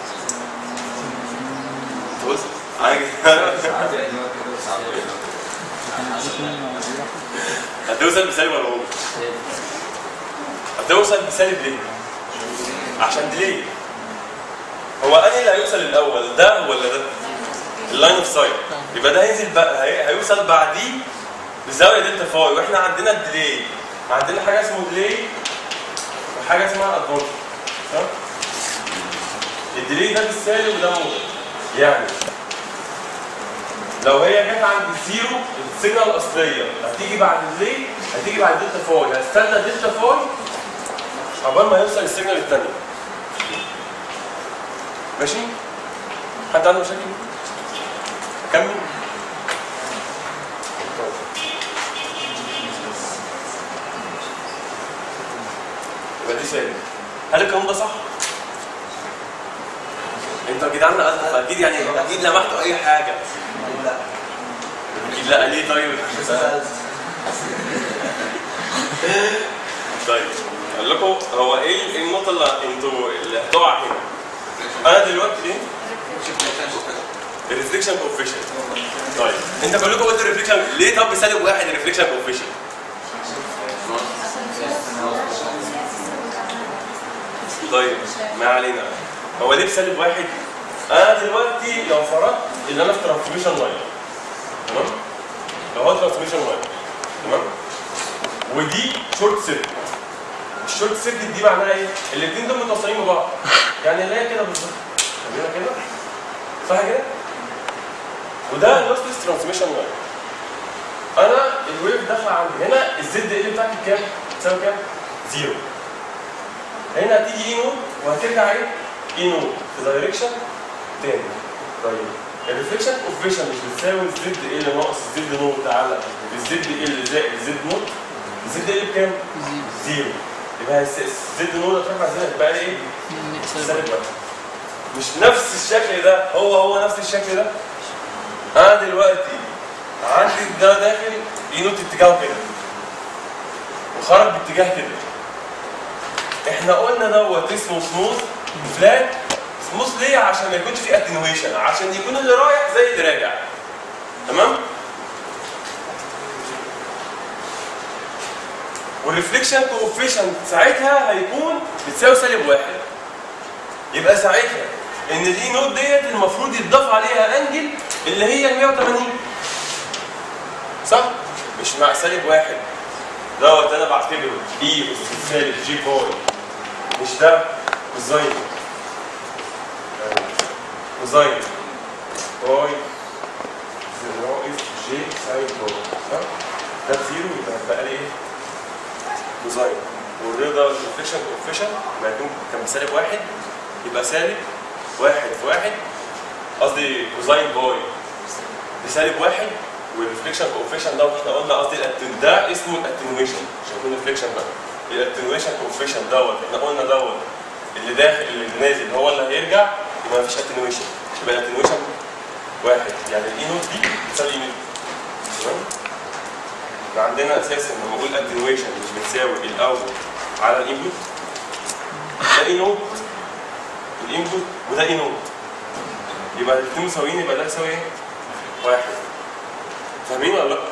بص عادي هتوصل بسالب ولا موجب؟ هتوصل بسالب ليه؟ عشان ديلي هو انهي اللي هيوصل الاول ده ولا ده؟ اللاين اوف سايت يبقى ده هينزل بقى هي- هيوصل بعديه بزاويه دلتا فاي واحنا عندنا الديلي عندنا حاجه اسمه ديلي وحاجه اسمها ادفانتج صح؟ الديلي ده بالسالب وده موجب يعني لو هي جت عند الزيرو السيجنال الاصليه هتيجي بعد الديلي هتيجي بعد دلتا فاي هستنى دلتا فاي عقبال ما يوصل السيجنال الثانيه ماشي حد عنده مشاكل كمل يبقى دي سالب هل القانون ده صح؟ انتوا يا جدعان اكيد يعني اكيد لمحتوا اي حاجه لا اكيد لا ليه طيب؟ طيب اقول لكم هو ايه إيه النقطه اللي انتوا اللي هتقع هنا انا دلوقتي ايه؟ الريفليكشن كوفيشنت طيب انت كلكم قلتوا الريفليكشن ليه طب سالب واحد الريفليكشن كوفيشنت؟ طيب ما علينا هو ليه بسالب واحد؟ انا دلوقتي لو فرضت ان انا في ترانسميشن لاين تمام؟ لو هو ترانسميشن لاين تمام؟ ودي شورت سيركت الشورت سيركت دي معناها ايه؟ الاثنين دول متوصلين ببعض يعني اللي هي كده بالظبط خلينا كده صح كده؟ وده اللوسلس ترانسميشن لاين انا الويف داخله عندي هنا الزد ال بتاعتي كام؟ تساوي كام؟ زيرو هنا هتيجي اي نود وهترجع ايه؟ اي نود في دايركشن تاني طيب الريفليكشن كوفيشن مش بتساوي الزد ال ناقص الزد نود تعالى الزد ال زائد الزد نود الزد ال بكام؟ زيرو يبقى الزد نود هتروح مع زد هتبقى ايه؟ سالب واحد مش نفس الشكل ده هو هو نفس الشكل ده انا دلوقتي عندي ده داخل اي نوت اتجاهه كده وخرج باتجاه كده احنا قلنا دوت اسمه سموث فلات سموث ليه عشان ما يكونش فيه اتنويشن عشان يكون اللي رايح زي اللي راجع تمام والريفليكشن كوفيشنت ساعتها هيكون بتساوي سالب واحد يبقى ساعتها ان الاي نوت ديت المفروض يتضاف عليها انجل اللي هي ال 180 صح؟ مش مع سالب واحد دوت انا بعتبره اي اس سالب جي باي مش ده كوزاين كوزاين باي ناقص جي ساين باي صح؟ ده بزيرو يبقى هتبقى لي ايه؟ كوزاين والرضا الريفليكشن كوفيشن ما يكون كان بسالب واحد يبقى سالب واحد في واحد قصدي كوزاين باي بسالب واحد والريفليكشن كوفيشن ده احنا قلنا قصدي الأتن- ده اسمه الاتنويشن مش هيكون ريفليكشن بقى الاتنويشن كوفيشن دوت احنا قلنا دوت اللي داخل اللي نازل هو اللي هيرجع يبقى مفيش اتنويشن يبقى الاتنويشن واحد يعني الاي نوت دي بتساوي اي نوت تمام احنا عندنا اساسا لما بقول اتنويشن مش بتساوي الاول على الانبوت ده اي نوت الانبوت وده اي نوت يبقى الاثنين مساويين يبقى ده يساوي ايه؟ واحد فاهمين ولا لا؟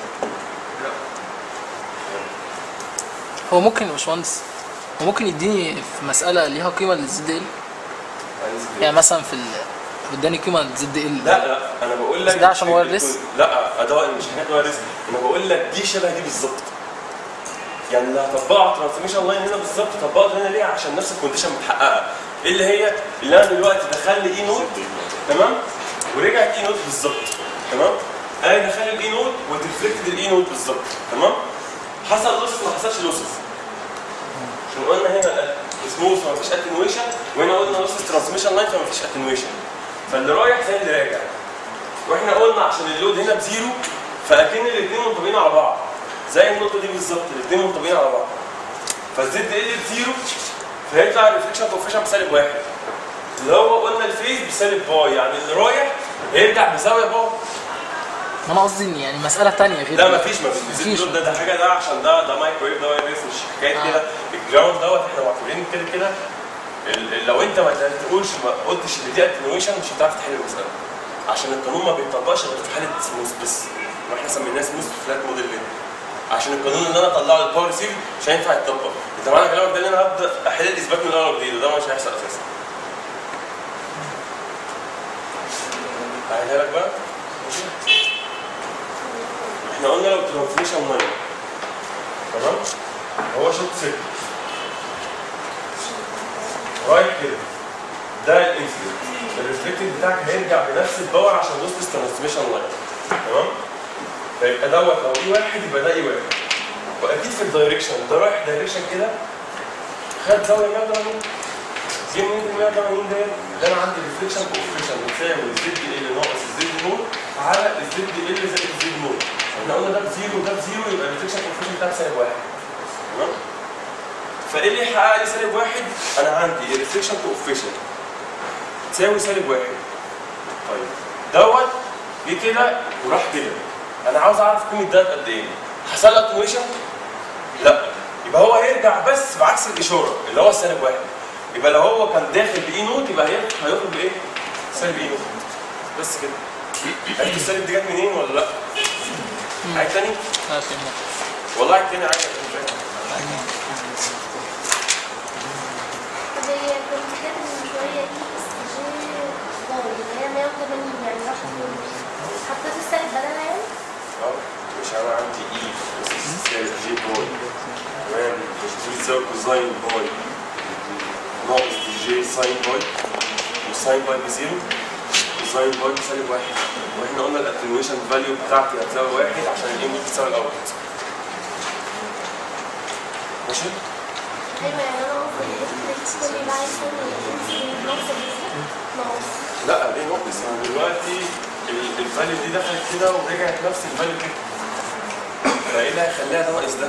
هو ممكن يا باشمهندس هو ممكن يديني في مسألة ليها قيمة للزد ال يعني مثلا في ال... اداني قيمة للزد ال لا لا انا بقول لك بس ده عشان هو الريسك؟ لا ده مش حكايه هو الريسك انا بقول لك دي شبه دي بالظبط يعني اللي هطبقها على الترانسميشن لاين هنا بالظبط طبقته هنا ليه عشان نفس الكونديشن متحققه ايه اللي هي اللي انا دلوقتي دخل لي اي نوت تمام ورجعت اي نوت بالظبط تمام انا دخل لي الاي نوت وترفلكتد الاي نوت بالظبط تمام حصل لوسس ما حصلش لوسس عشان قلنا هنا سموث ما فيش اتنويشن وهنا قلنا لوسس ترانسميشن لاين فما فيش اتنويشن فاللي رايح زي اللي راجع واحنا قلنا عشان اللود هنا بزيرو فاكن الاثنين منطبقين على بعض زي النقطه دي بالظبط الاثنين منطبقين على بعض فالزد ال بزيرو فيطلع الريفليكشن كوفيشن بسالب واحد اللي هو قلنا الفيز بسالب باي يعني اللي رايح هيرجع بزاويه باي ما انا قصدي إن يعني مسألة تانية غير لا مفيش مفيش الزد مفيش. دول ده ده حاجه ده عشان ده ده مايكرويف ده وايرلس مش حكايه آه. كده الجراوند دوت احنا معتبرين كده كده ال- ال- لو انت ما تقولش ما قلتش ان دي اتنويشن مش هتعرف تحل المساله عشان القانون ما بيطبقش غير في حاله سموث بس واحنا سميناه سموث فلات موديل ليه عشان القانون اللي انا اطلعه للباور ريسيف مش هينفع يتطبق انت معنى كلامك ده ان انا هبدا احل الاثبات من الاول وجديد وده مش هيحصل اساسا هعيدها لك بقى ماشي احنا قلنا لو ترانسميشن لاين تمام هو شوت سيركت رايح كده ده الانسيدنت الريفلكتد بتاعك هيرجع بنفس الباور عشان دوست ترانسميشن لاين تمام فيبقى دوت لو اي واحد يبقى ده اي واحد واكيد في الدايركشن ده رايح دايركشن كده خد زاويه 180 جه منين ال 180 ديت؟ اللي انا عندي ريفليكشن كوفيشن بتساوي الزد ال ناقص الزد نور على الزد ال زائد الزد نور احنا قلنا ده بزيرو وده بزيرو يبقى الريفليكشن كوفيشن بتاعك سالب واحد تمام؟ فايه اللي يحقق لي سالب واحد؟ انا عندي الريفليكشن كوفيشن تساوي سالب واحد طيب دوت جه كده وراح كده انا عاوز اعرف قيمه ده قد ايه حصل له اتنويشن لا يبقى هو هيرجع بس بعكس الاشاره اللي هو السالب واحد يبقى لو هو كان داخل باي نوت يبقى هيخرج هيخرج بايه؟ سالب اي نوت بس كده عرفت السالب دي جت منين ولا لا؟ عيد تاني؟ لا فهمت والله عيد تاني عيد تاني طب هي كنت كاتب من شوية دي اس جي باي اللي هي 180 يعني راحت فين؟ حطيت السالب بدلها يعني؟ اه مش انا عندي اي بس سالب جي باي تمام مش دي بتساوي كوزاين باي ناقص جي ساين باي والساين باي بزيرو والساين باي بسالب واحد واحنا قلنا الاتنويشن فاليو بتاعتي هتساوي واحد عشان الاي بتساوي الاوت ماشي؟ ايوه يعني انا قصدي كل اللي عايز يكون ناقص ناقص لا ليه ناقص انا دلوقتي ال- الفاليو دي دخلت كده ورجعت نفس الفاليو كده فايه اللي هيخليها ده ناقص ده؟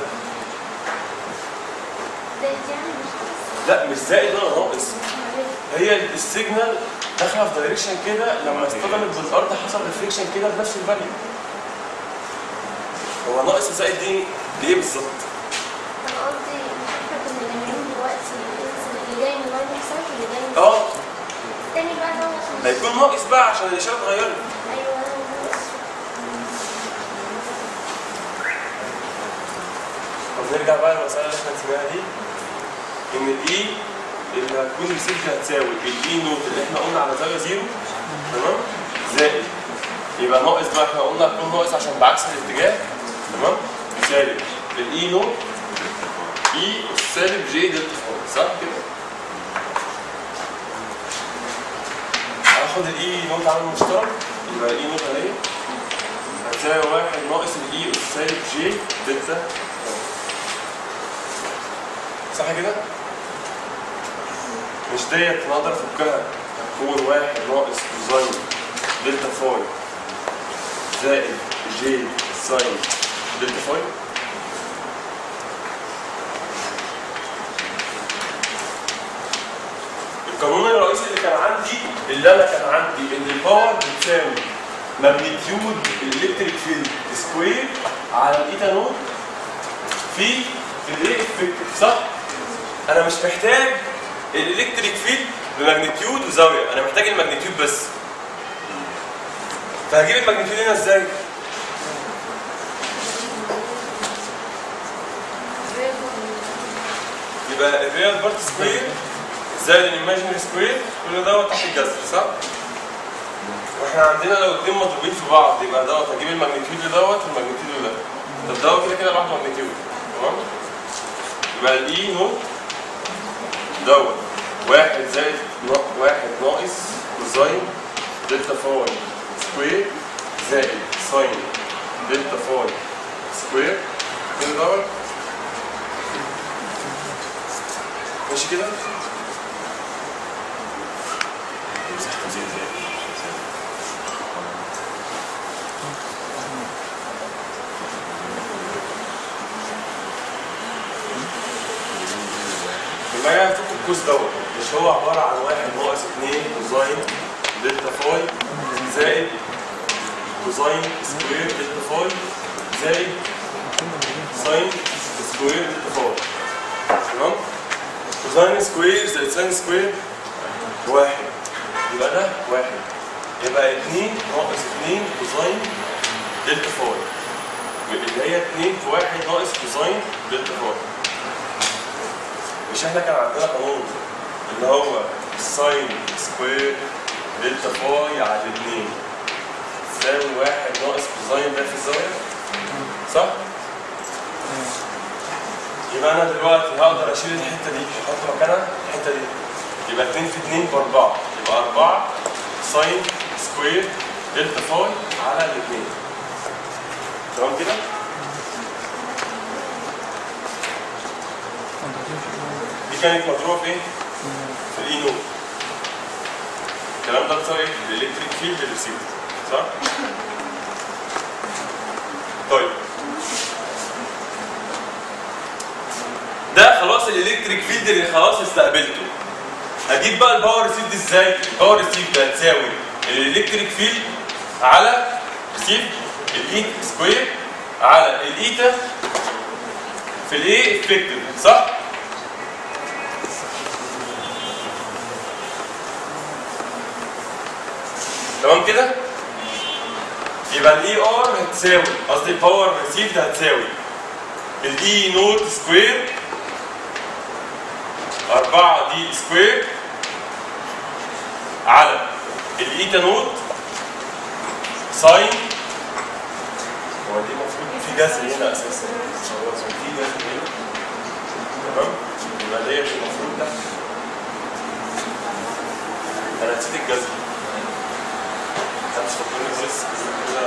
زائد يعني مش ناقص لا مش زائد ولا ناقص أمال هي السيجنال داخله في دايركشن كده لما اصطدمت بالارض حصل ريفليكشن كده بنفس الفاليو هو ناقص وزائد دي ليه بالظبط؟ انا قصدي مش احنا كنا جايبين دلوقتي اللي جاي من لاين اكسايت واللي جاي من اه التاني بقى ده عشان هيكون ناقص بقى عشان الاشاره اتغيرت ايوه ناقص طب نرجع بقى للمساله اللي احنا نسيناها دي ان الاي اللي هتكون ريسيفد هتساوي الاي نوت اللي احنا قلنا على زاويه زيرو تمام زائد يبقى ناقص بقى احنا قلنا هتكون ناقص عشان بعكس الاتجاه تمام سالب الاي نوت اي سالب جي دلتا فور صح كده؟ هاخد الاي نوت عامل مشترك يبقى الاي نوت اهي هتساوي واحد ناقص الاي سالب جي دلتا فور. صح كده؟ مش ديت نقدر افكها هتكون واحد ناقص كوزاين دلتا فاي زائد جي ساين دلتا فاي القانون الرئيسي اللي كان عندي اللي انا كان عندي ان الباور بتساوي ماجنتيود الالكتريك فيلد سكوير على الايتا نوت في في الايه افكتيف صح؟ انا مش محتاج الالكتريك فيلد بماجنتيود وزاويه انا محتاج الماجنتيود بس فهجيب الماجنتيود هنا ازاي؟ يبقى الريال بارت سكوير زائد الايماجينري سكوير كل دوت تحت الجذر صح؟ واحنا عندنا لو اتنين مضروبين في بعض يبقى دوت هجيب الماجنتيود لدوت والماجنتيود لده طب دوت كده كده لوحده ماجنتيود تمام؟ يبقى الاي نوت دوت واحد زائد نا- واحد ناقص كوزاين دلتا فاي سكوير زائد ساين دلتا فاي سكوير كده دوت ماشي كده؟ يبقى يعني هتفك الكوز دوت مش هو عباره عن واحد ناقص اتنين كوزاين دلتا فاي زائد كوزاين سكوير دلتا فاي زائد ساين سكوير دلتا فاي تمام؟ كوزاين سكوير زائد ساين سكوير واحد يبقى ده واحد يبقى اتنين ناقص اتنين كوزاين دلتا فاي اللي هي اتنين في واحد ناقص كوزاين دلتا فاي مش احنا كان عندنا قانون اللي هو ساين سكوير دلتا فاي على الاثنين تساوي واحد ناقص كوزاين ده في الزاوية صح؟ يبقى انا دلوقتي هقدر اشيل الحتة دي احط مكانها الحتة دي يبقى 2 في 2 باربعة يبقى 4 ساين سكوير دلتا فاي على الاثنين تمام كده؟ دي كانت مضروبة في ايه؟ في الاي نود الكلام ده بيساوي ايه؟ الالكتريك فيلد للريسيفر صح؟ طيب ده خلاص الالكتريك فيلد اللي خلاص استقبلته اجيب بقى الباور ريسيف ازاي؟ الباور ريسيف ده هتساوي الالكتريك فيلد على ريسيف الاي سكوير على الايتا في الايه افكتيف صح؟ تمام كده؟ يبقى الاي ار هتساوي قصدي الباور ريسيفد هتساوي الاي نوت سكوير 4 دي سكوير على الايتا نوت ساين هو دي المفروض في جذر هنا اساسا هو في جذر هنا تمام يبقى ديت المفروض ده انا نسيت الجذر خمسة فكرني بس كده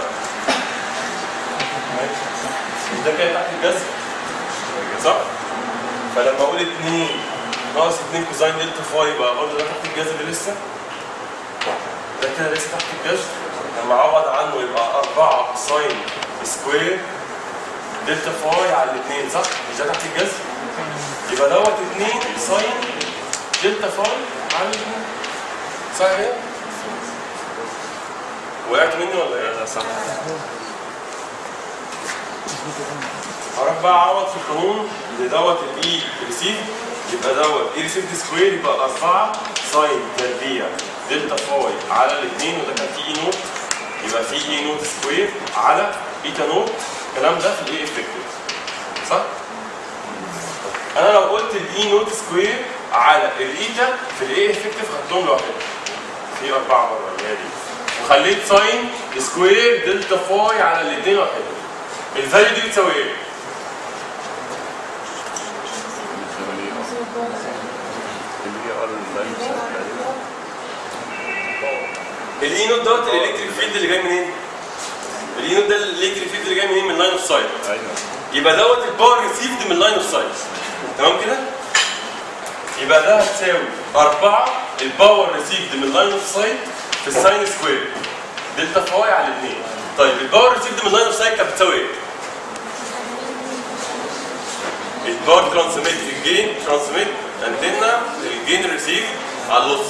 ماشي ده كان تحت الجذر صح؟ فلما اقول 2 ناقص 2 كوزاين دلتا فاي يبقى برضه ده تحت الجذر لسه ده كده لسه تحت الجذر لما اعوض عنه يبقى 4 ساين سكوير دلتا فاي على الاثنين صح؟ مش ده تحت الجذر؟ يبقى دوت 2 ساين دلتا فاي على الاثنين صح كده؟ وقعت مني ولا ايه؟ لا صح هروح بقى اعوض في القانون اللي دوت الاي ريسيف يبقى دوت اي ريسيف سكوير يبقى 4 ساين تربيع دلتا فاي على الاثنين وده كان في اي نوت يبقى في اي نوت سكوير على ايتا نوت الكلام ده في الاي افكتيف صح؟ انا لو قلت الاي نوت سكوير على الايتا في الاي افكتيف خدتهم لوحدهم في اربعه مره اللي هي دي وخليت ساين سكوير دلتا فاي على الاثنين لوحدهم الفاليو دي بتساوي ايه؟ اللي هي ار اللاين تقريبا الاي نوت دوت الالكتريك فيلد اللي جاي منين؟ الاي نوت ده الالكتريك فيلد اللي جاي منين؟ من لاين اوف سايت ايوه يبقى دوت الباور ريسيفد من لاين اوف سايت تمام كده؟ يبقى ده هتساوي 4 الباور ريسيفد من لاين اوف سايت في الساين سكوير دلتا فاي على الاثنين طيب الباور ريسيفد من لاين اوف سايت كانت بتساوي ايه؟ الباور ترانسميت الجين ترانسميت انتنا الجين ريسيف على اللص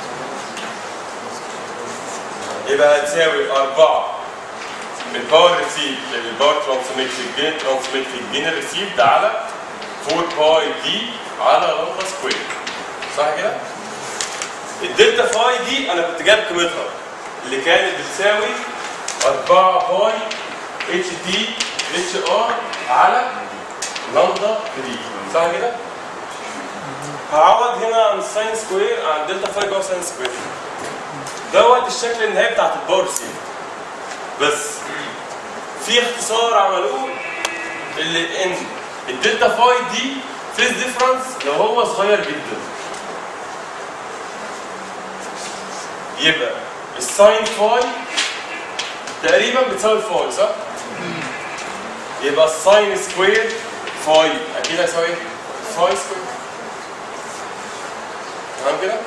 يبقى هتساوي 4 الباور ريسيف الباور ترانسميت الجين ترانسميت الجين ريسيف ده على 4 باي دي على لامدا سكوير صح كده؟ الدلتا فاي دي انا كنت جايب قيمتها اللي كانت بتساوي 4 باي اتش دي اتش ار على لامدا دي صح كده؟ هعوض هنا عن الساين سكوير عن دلتا فاي جوه ساين سكوير دوت الشكل النهائي بتاعت الباور سيل بس في اختصار عملوه اللي ان الدلتا فاي دي فيز ديفرنس لو هو صغير جدا يبقى الساين فاي تقريبا بتساوي الفاي صح؟ يبقى الساين سكوير فاي اكيد هيساوي ايه؟ فاي سكوير تمام كده؟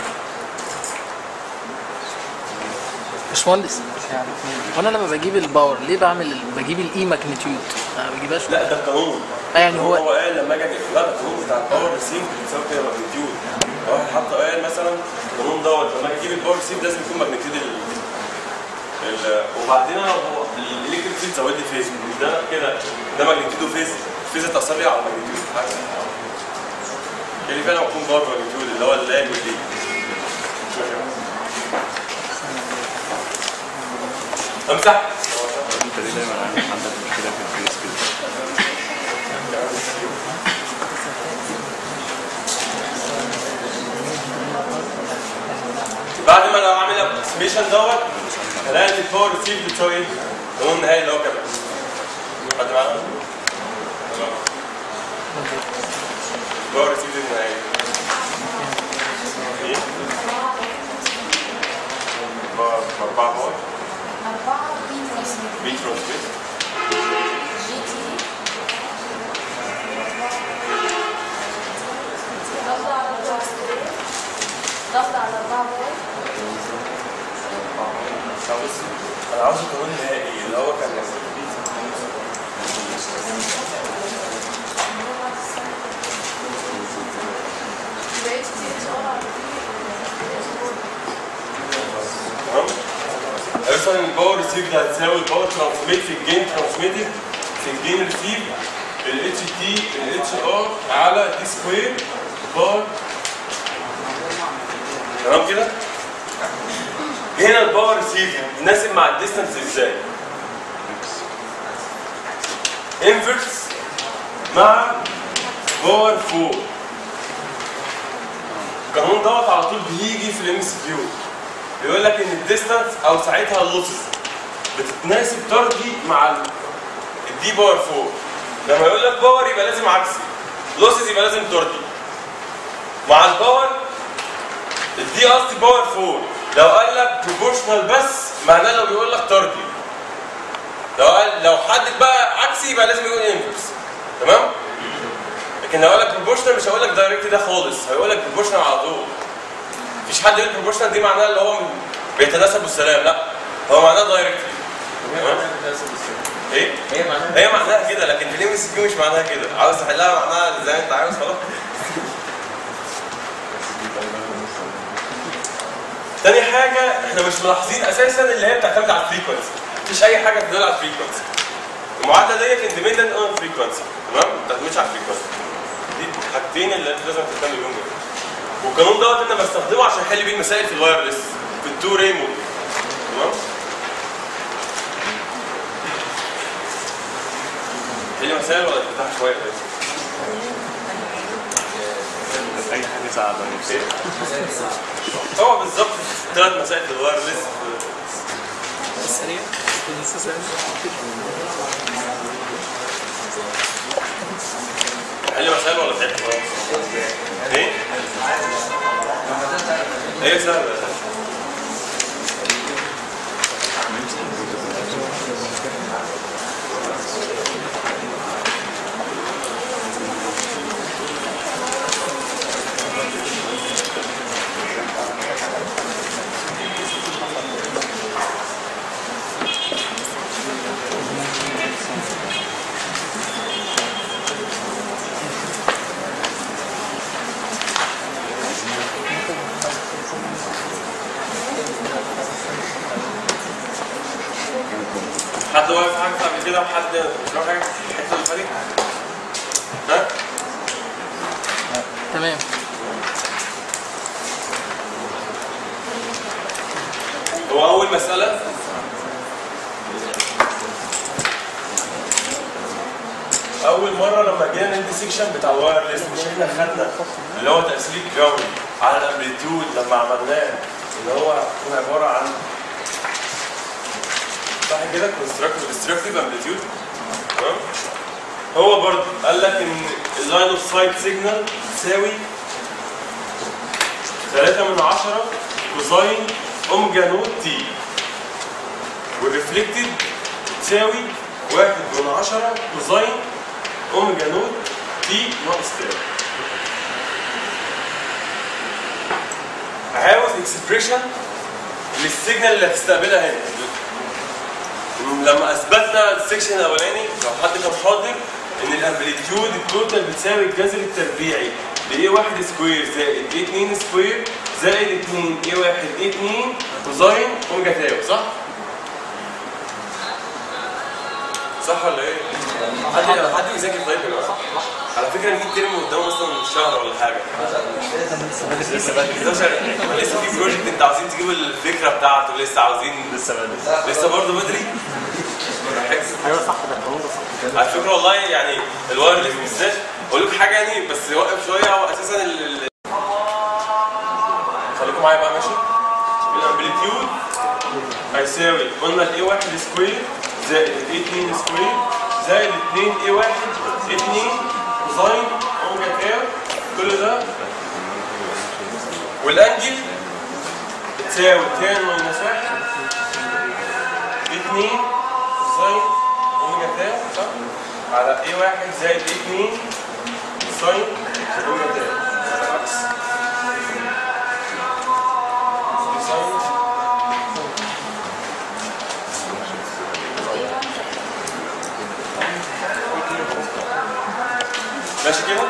باشمهندس وانا لما بجيب الباور ليه بعمل بجيب الاي ماجنتيود ما بجيبهاش لا ده القانون آه يعني هو هو قال لما اجي لا ده القانون بتاع الباور ريسيف بيساوي كده ماجنتيود لو واحد حط قال مثلا القانون دوت لما اجي اجيب الباور ريسيف لازم يكون ماجنتيود ال ال- وبعدين انا هو الالكتريك فيلد زود لي فيز مش ده كده ده ماجنتيود وفيز الفيز اتاثر لي على الماجنتيود اللي فعلا بكون باور ماجنتيود اللي هو اللام واللي امسح انت ليه دايما عندك عندك مشكله في الفيس كده بعد ما انا اعمل ابروكسيميشن دوت هلاقي الباور ريسيف بتساوي ايه؟ القانون النهائي اللي هو كده حد معانا؟ تمام الباور ريسيف النهائي ايه؟ باور أربعة باور أربعة بي ترانسميت بي ترانسميت جي تي لامدا على الباور سكوير انا عاوز قانون نهائي اللي هو كان تمام مثلا الباور ريسيف ده هتساوي الباور ترانسميت في الجين ترانسميتد في الجين ريسيف الاتش تي الاتش ار على دي سكوير بار تمام كده؟ هنا الباور ريسيف نازل مع الديستانس ازاي؟ انفرس مع باور 4 القانون دوت على طول بيجي في الام اس كيو بيقول لك ان الديستانس او ساعتها اللوسز بتتناسب طردي مع الدي باور 4 لما يقول لك باور يبقى لازم عكسي لوسز يبقى لازم طردي مع الباور الدي قصدي باور 4 لو قال لك بروبورشنال بس معناه لو بيقول لك طردي لو قال لو حدد بقى عكسي يبقى لازم يقول انفرس تمام لكن لو قال لك بروبورشنال مش هيقول لك دايركت ده خالص هيقول لك بروبورشنال على طول مفيش حد يقول بروبورشنال دي معناها اللي هو بيتناسب بالسلام لا هو معناه دايركت ايه هي معناها هي معناها كده لكن في الام اس كيو مش معناها كده عاوز تحلها معناها زي ما انت عاوز خلاص تاني حاجة احنا مش ملاحظين اساسا اللي هي بتعتمد على الفريكونسي مفيش اي حاجة بتدل على الفريكونسي المعادلة ديت اندبندنت اون فريكونسي تمام ما بتعتمدش على الفريكونسي دي الحاجتين اللي انت لازم تهتم بيهم جدا والقانون دوت انا بستخدمه عشان احل بيه المسائل في الوايرلس في التو راي مود تمام حل مسائل ولا تفتح شوية بس اي حاجه صعبه نفسي هو بالظبط ثلاث مسائل في الوايرلس سريع لسه سريع حل مسائل ولا تعبت خلاص؟ ايه؟ هي سهلة حد واقف حاجة قبل كده وحد مش واقف حاجة في الحتة اللي فاتت؟ ها؟ تمام هو أول مسألة أول مرة لما جينا ندي سيكشن بتاع الوايرلس مش احنا خدنا اللي هو تأثير جوي على الأمبليتيود لما عملناه اللي هو كان عبارة عن صح كده كونستراكتيف ديستركتيف امبليتيود تمام هو برضه قال لك ان اللاين اوف سايت سيجنال تساوي 3 من 10 كوزاين اوميجا نوت تي والريفلكتد تساوي 1 من 10 كوزاين اوميجا نوت تي ناقص تاو عاوز اكسبريشن للسيجنال اللي هتستقبلها هنا لما اثبتنا السكشن الاولاني لو حد كان حاضر ان الامبليتيود التوتال بتساوي الجذر التربيعي ل اي 1 سكوير زائد اي 2 سكوير زائد 2 اي 1 اي 2 كوزاين اوميجا تاو صح؟ صح ولا ايه؟ حد حد يذاكر طيب يا جماعه؟ على فكره نجيب ترم قدام مثلا شهر ولا حاجه لسه بدري لسه في بروجكت انت عاوزين تجيبوا الفكره بتاعته لسه عاوزين لسه بدري لسه برضه بدري ايوه صح ده على فكره والله يعني الوايرلس بالذات اقول لكم حاجه يعني بس وقف شويه هو اساسا ال ال- خليكم معايا بقى ماشي الامبليتيود هيساوي قلنا الاي 1 سكوير زائد الاي 2 سكوير زائد 2 اي 1 اي 2 كوزاين اوميجا تاو كل ده والانجل بتساوي تان ماينس 1 2 ساين اوميجا تاو صح؟ على اي 1 زائد اي 2 ساين اوميجا تاو بالعكس ساين ماشي كده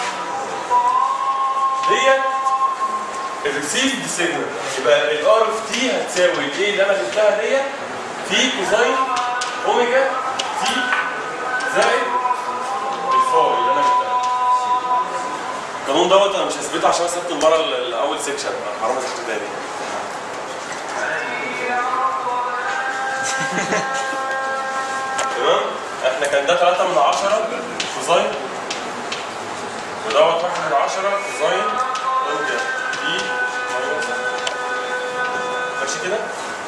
ديت الريسيفد سيجنال يبقى الار اوف تي هتساوي الايه اللي انا جبتها ديت في كوزين اوميجا تي زائد الفاي اللي انا جبتها القانون دوت انا مش هثبته عشان سبت المره ال- الاول سيكشن حرام اثبته تاني تمام احنا كان ده 3 من 10 كوزين ودوت 1 من 10 كوزين اوميجا تي ماينس ماشي كده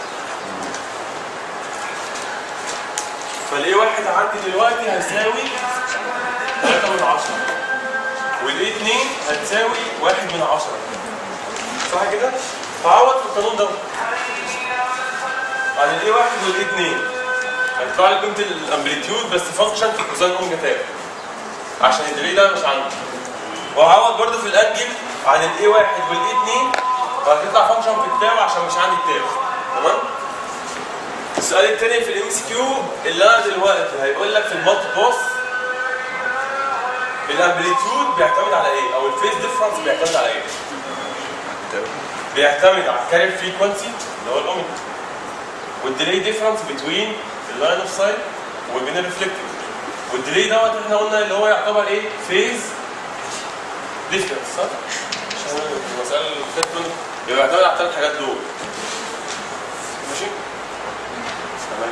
فالايه واحد عندي دلوقتي هيساوي 3 من 10 والايه 2 هتساوي 1 من 10 صح كده؟ فعوض في القانون ده عن الايه واحد والايه 2 هيطلع لي قيمه الامبليتيود بس فانكشن في كوزين اوميجا تاب عشان الديلي ده مش عندي وهعوض برضه في الانجل عن الايه واحد والايه 2 وهتطلع فانكشن في التاو عشان مش عندي التاو تمام؟ السؤال الثاني في الام اس كيو اللي انا دلوقتي هيقول لك في المالتي باس الامبليتيود بيعتمد على ايه؟ او الفيز ديفرنس بيعتمد على ايه؟ بيعتمد على الكارير فريكونسي اللي هو الاوميجا والديلي ديفرنس بتوين اللاين اوف سايت وبين الريفلكتيف والديلي دوت احنا قلنا اللي هو يعتبر ايه؟ فيز ديفرنس صح؟ عشان المسألة اللي فاتت قلنا يبقى يعتمد على الثلاث حاجات دول ماشي؟ تمام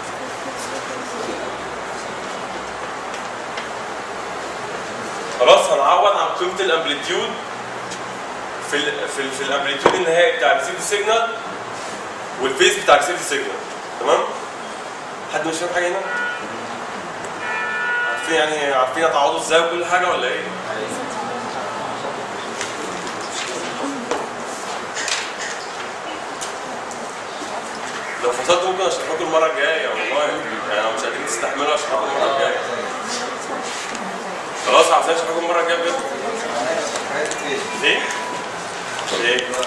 خلاص هنعوض عن قيمه الامبليتيود في ال في ال في الامبليتيود النهائي بتاع ريسيف سيجنال والفيز بتاع ريسيف سيجنال تمام حد مش فاهم حاجه هنا عارفين يعني عارفين هتعوضوا ازاي وكل حاجه ولا ايه لو فصلت ممكن اشرح لكم المره الجايه والله يعني لو مش قادرين تستحملوا اشرح لكم المره الجايه خلاص عايزين اشرح لكم المره الجايه بجد حاجات كتير ليه؟ ليه؟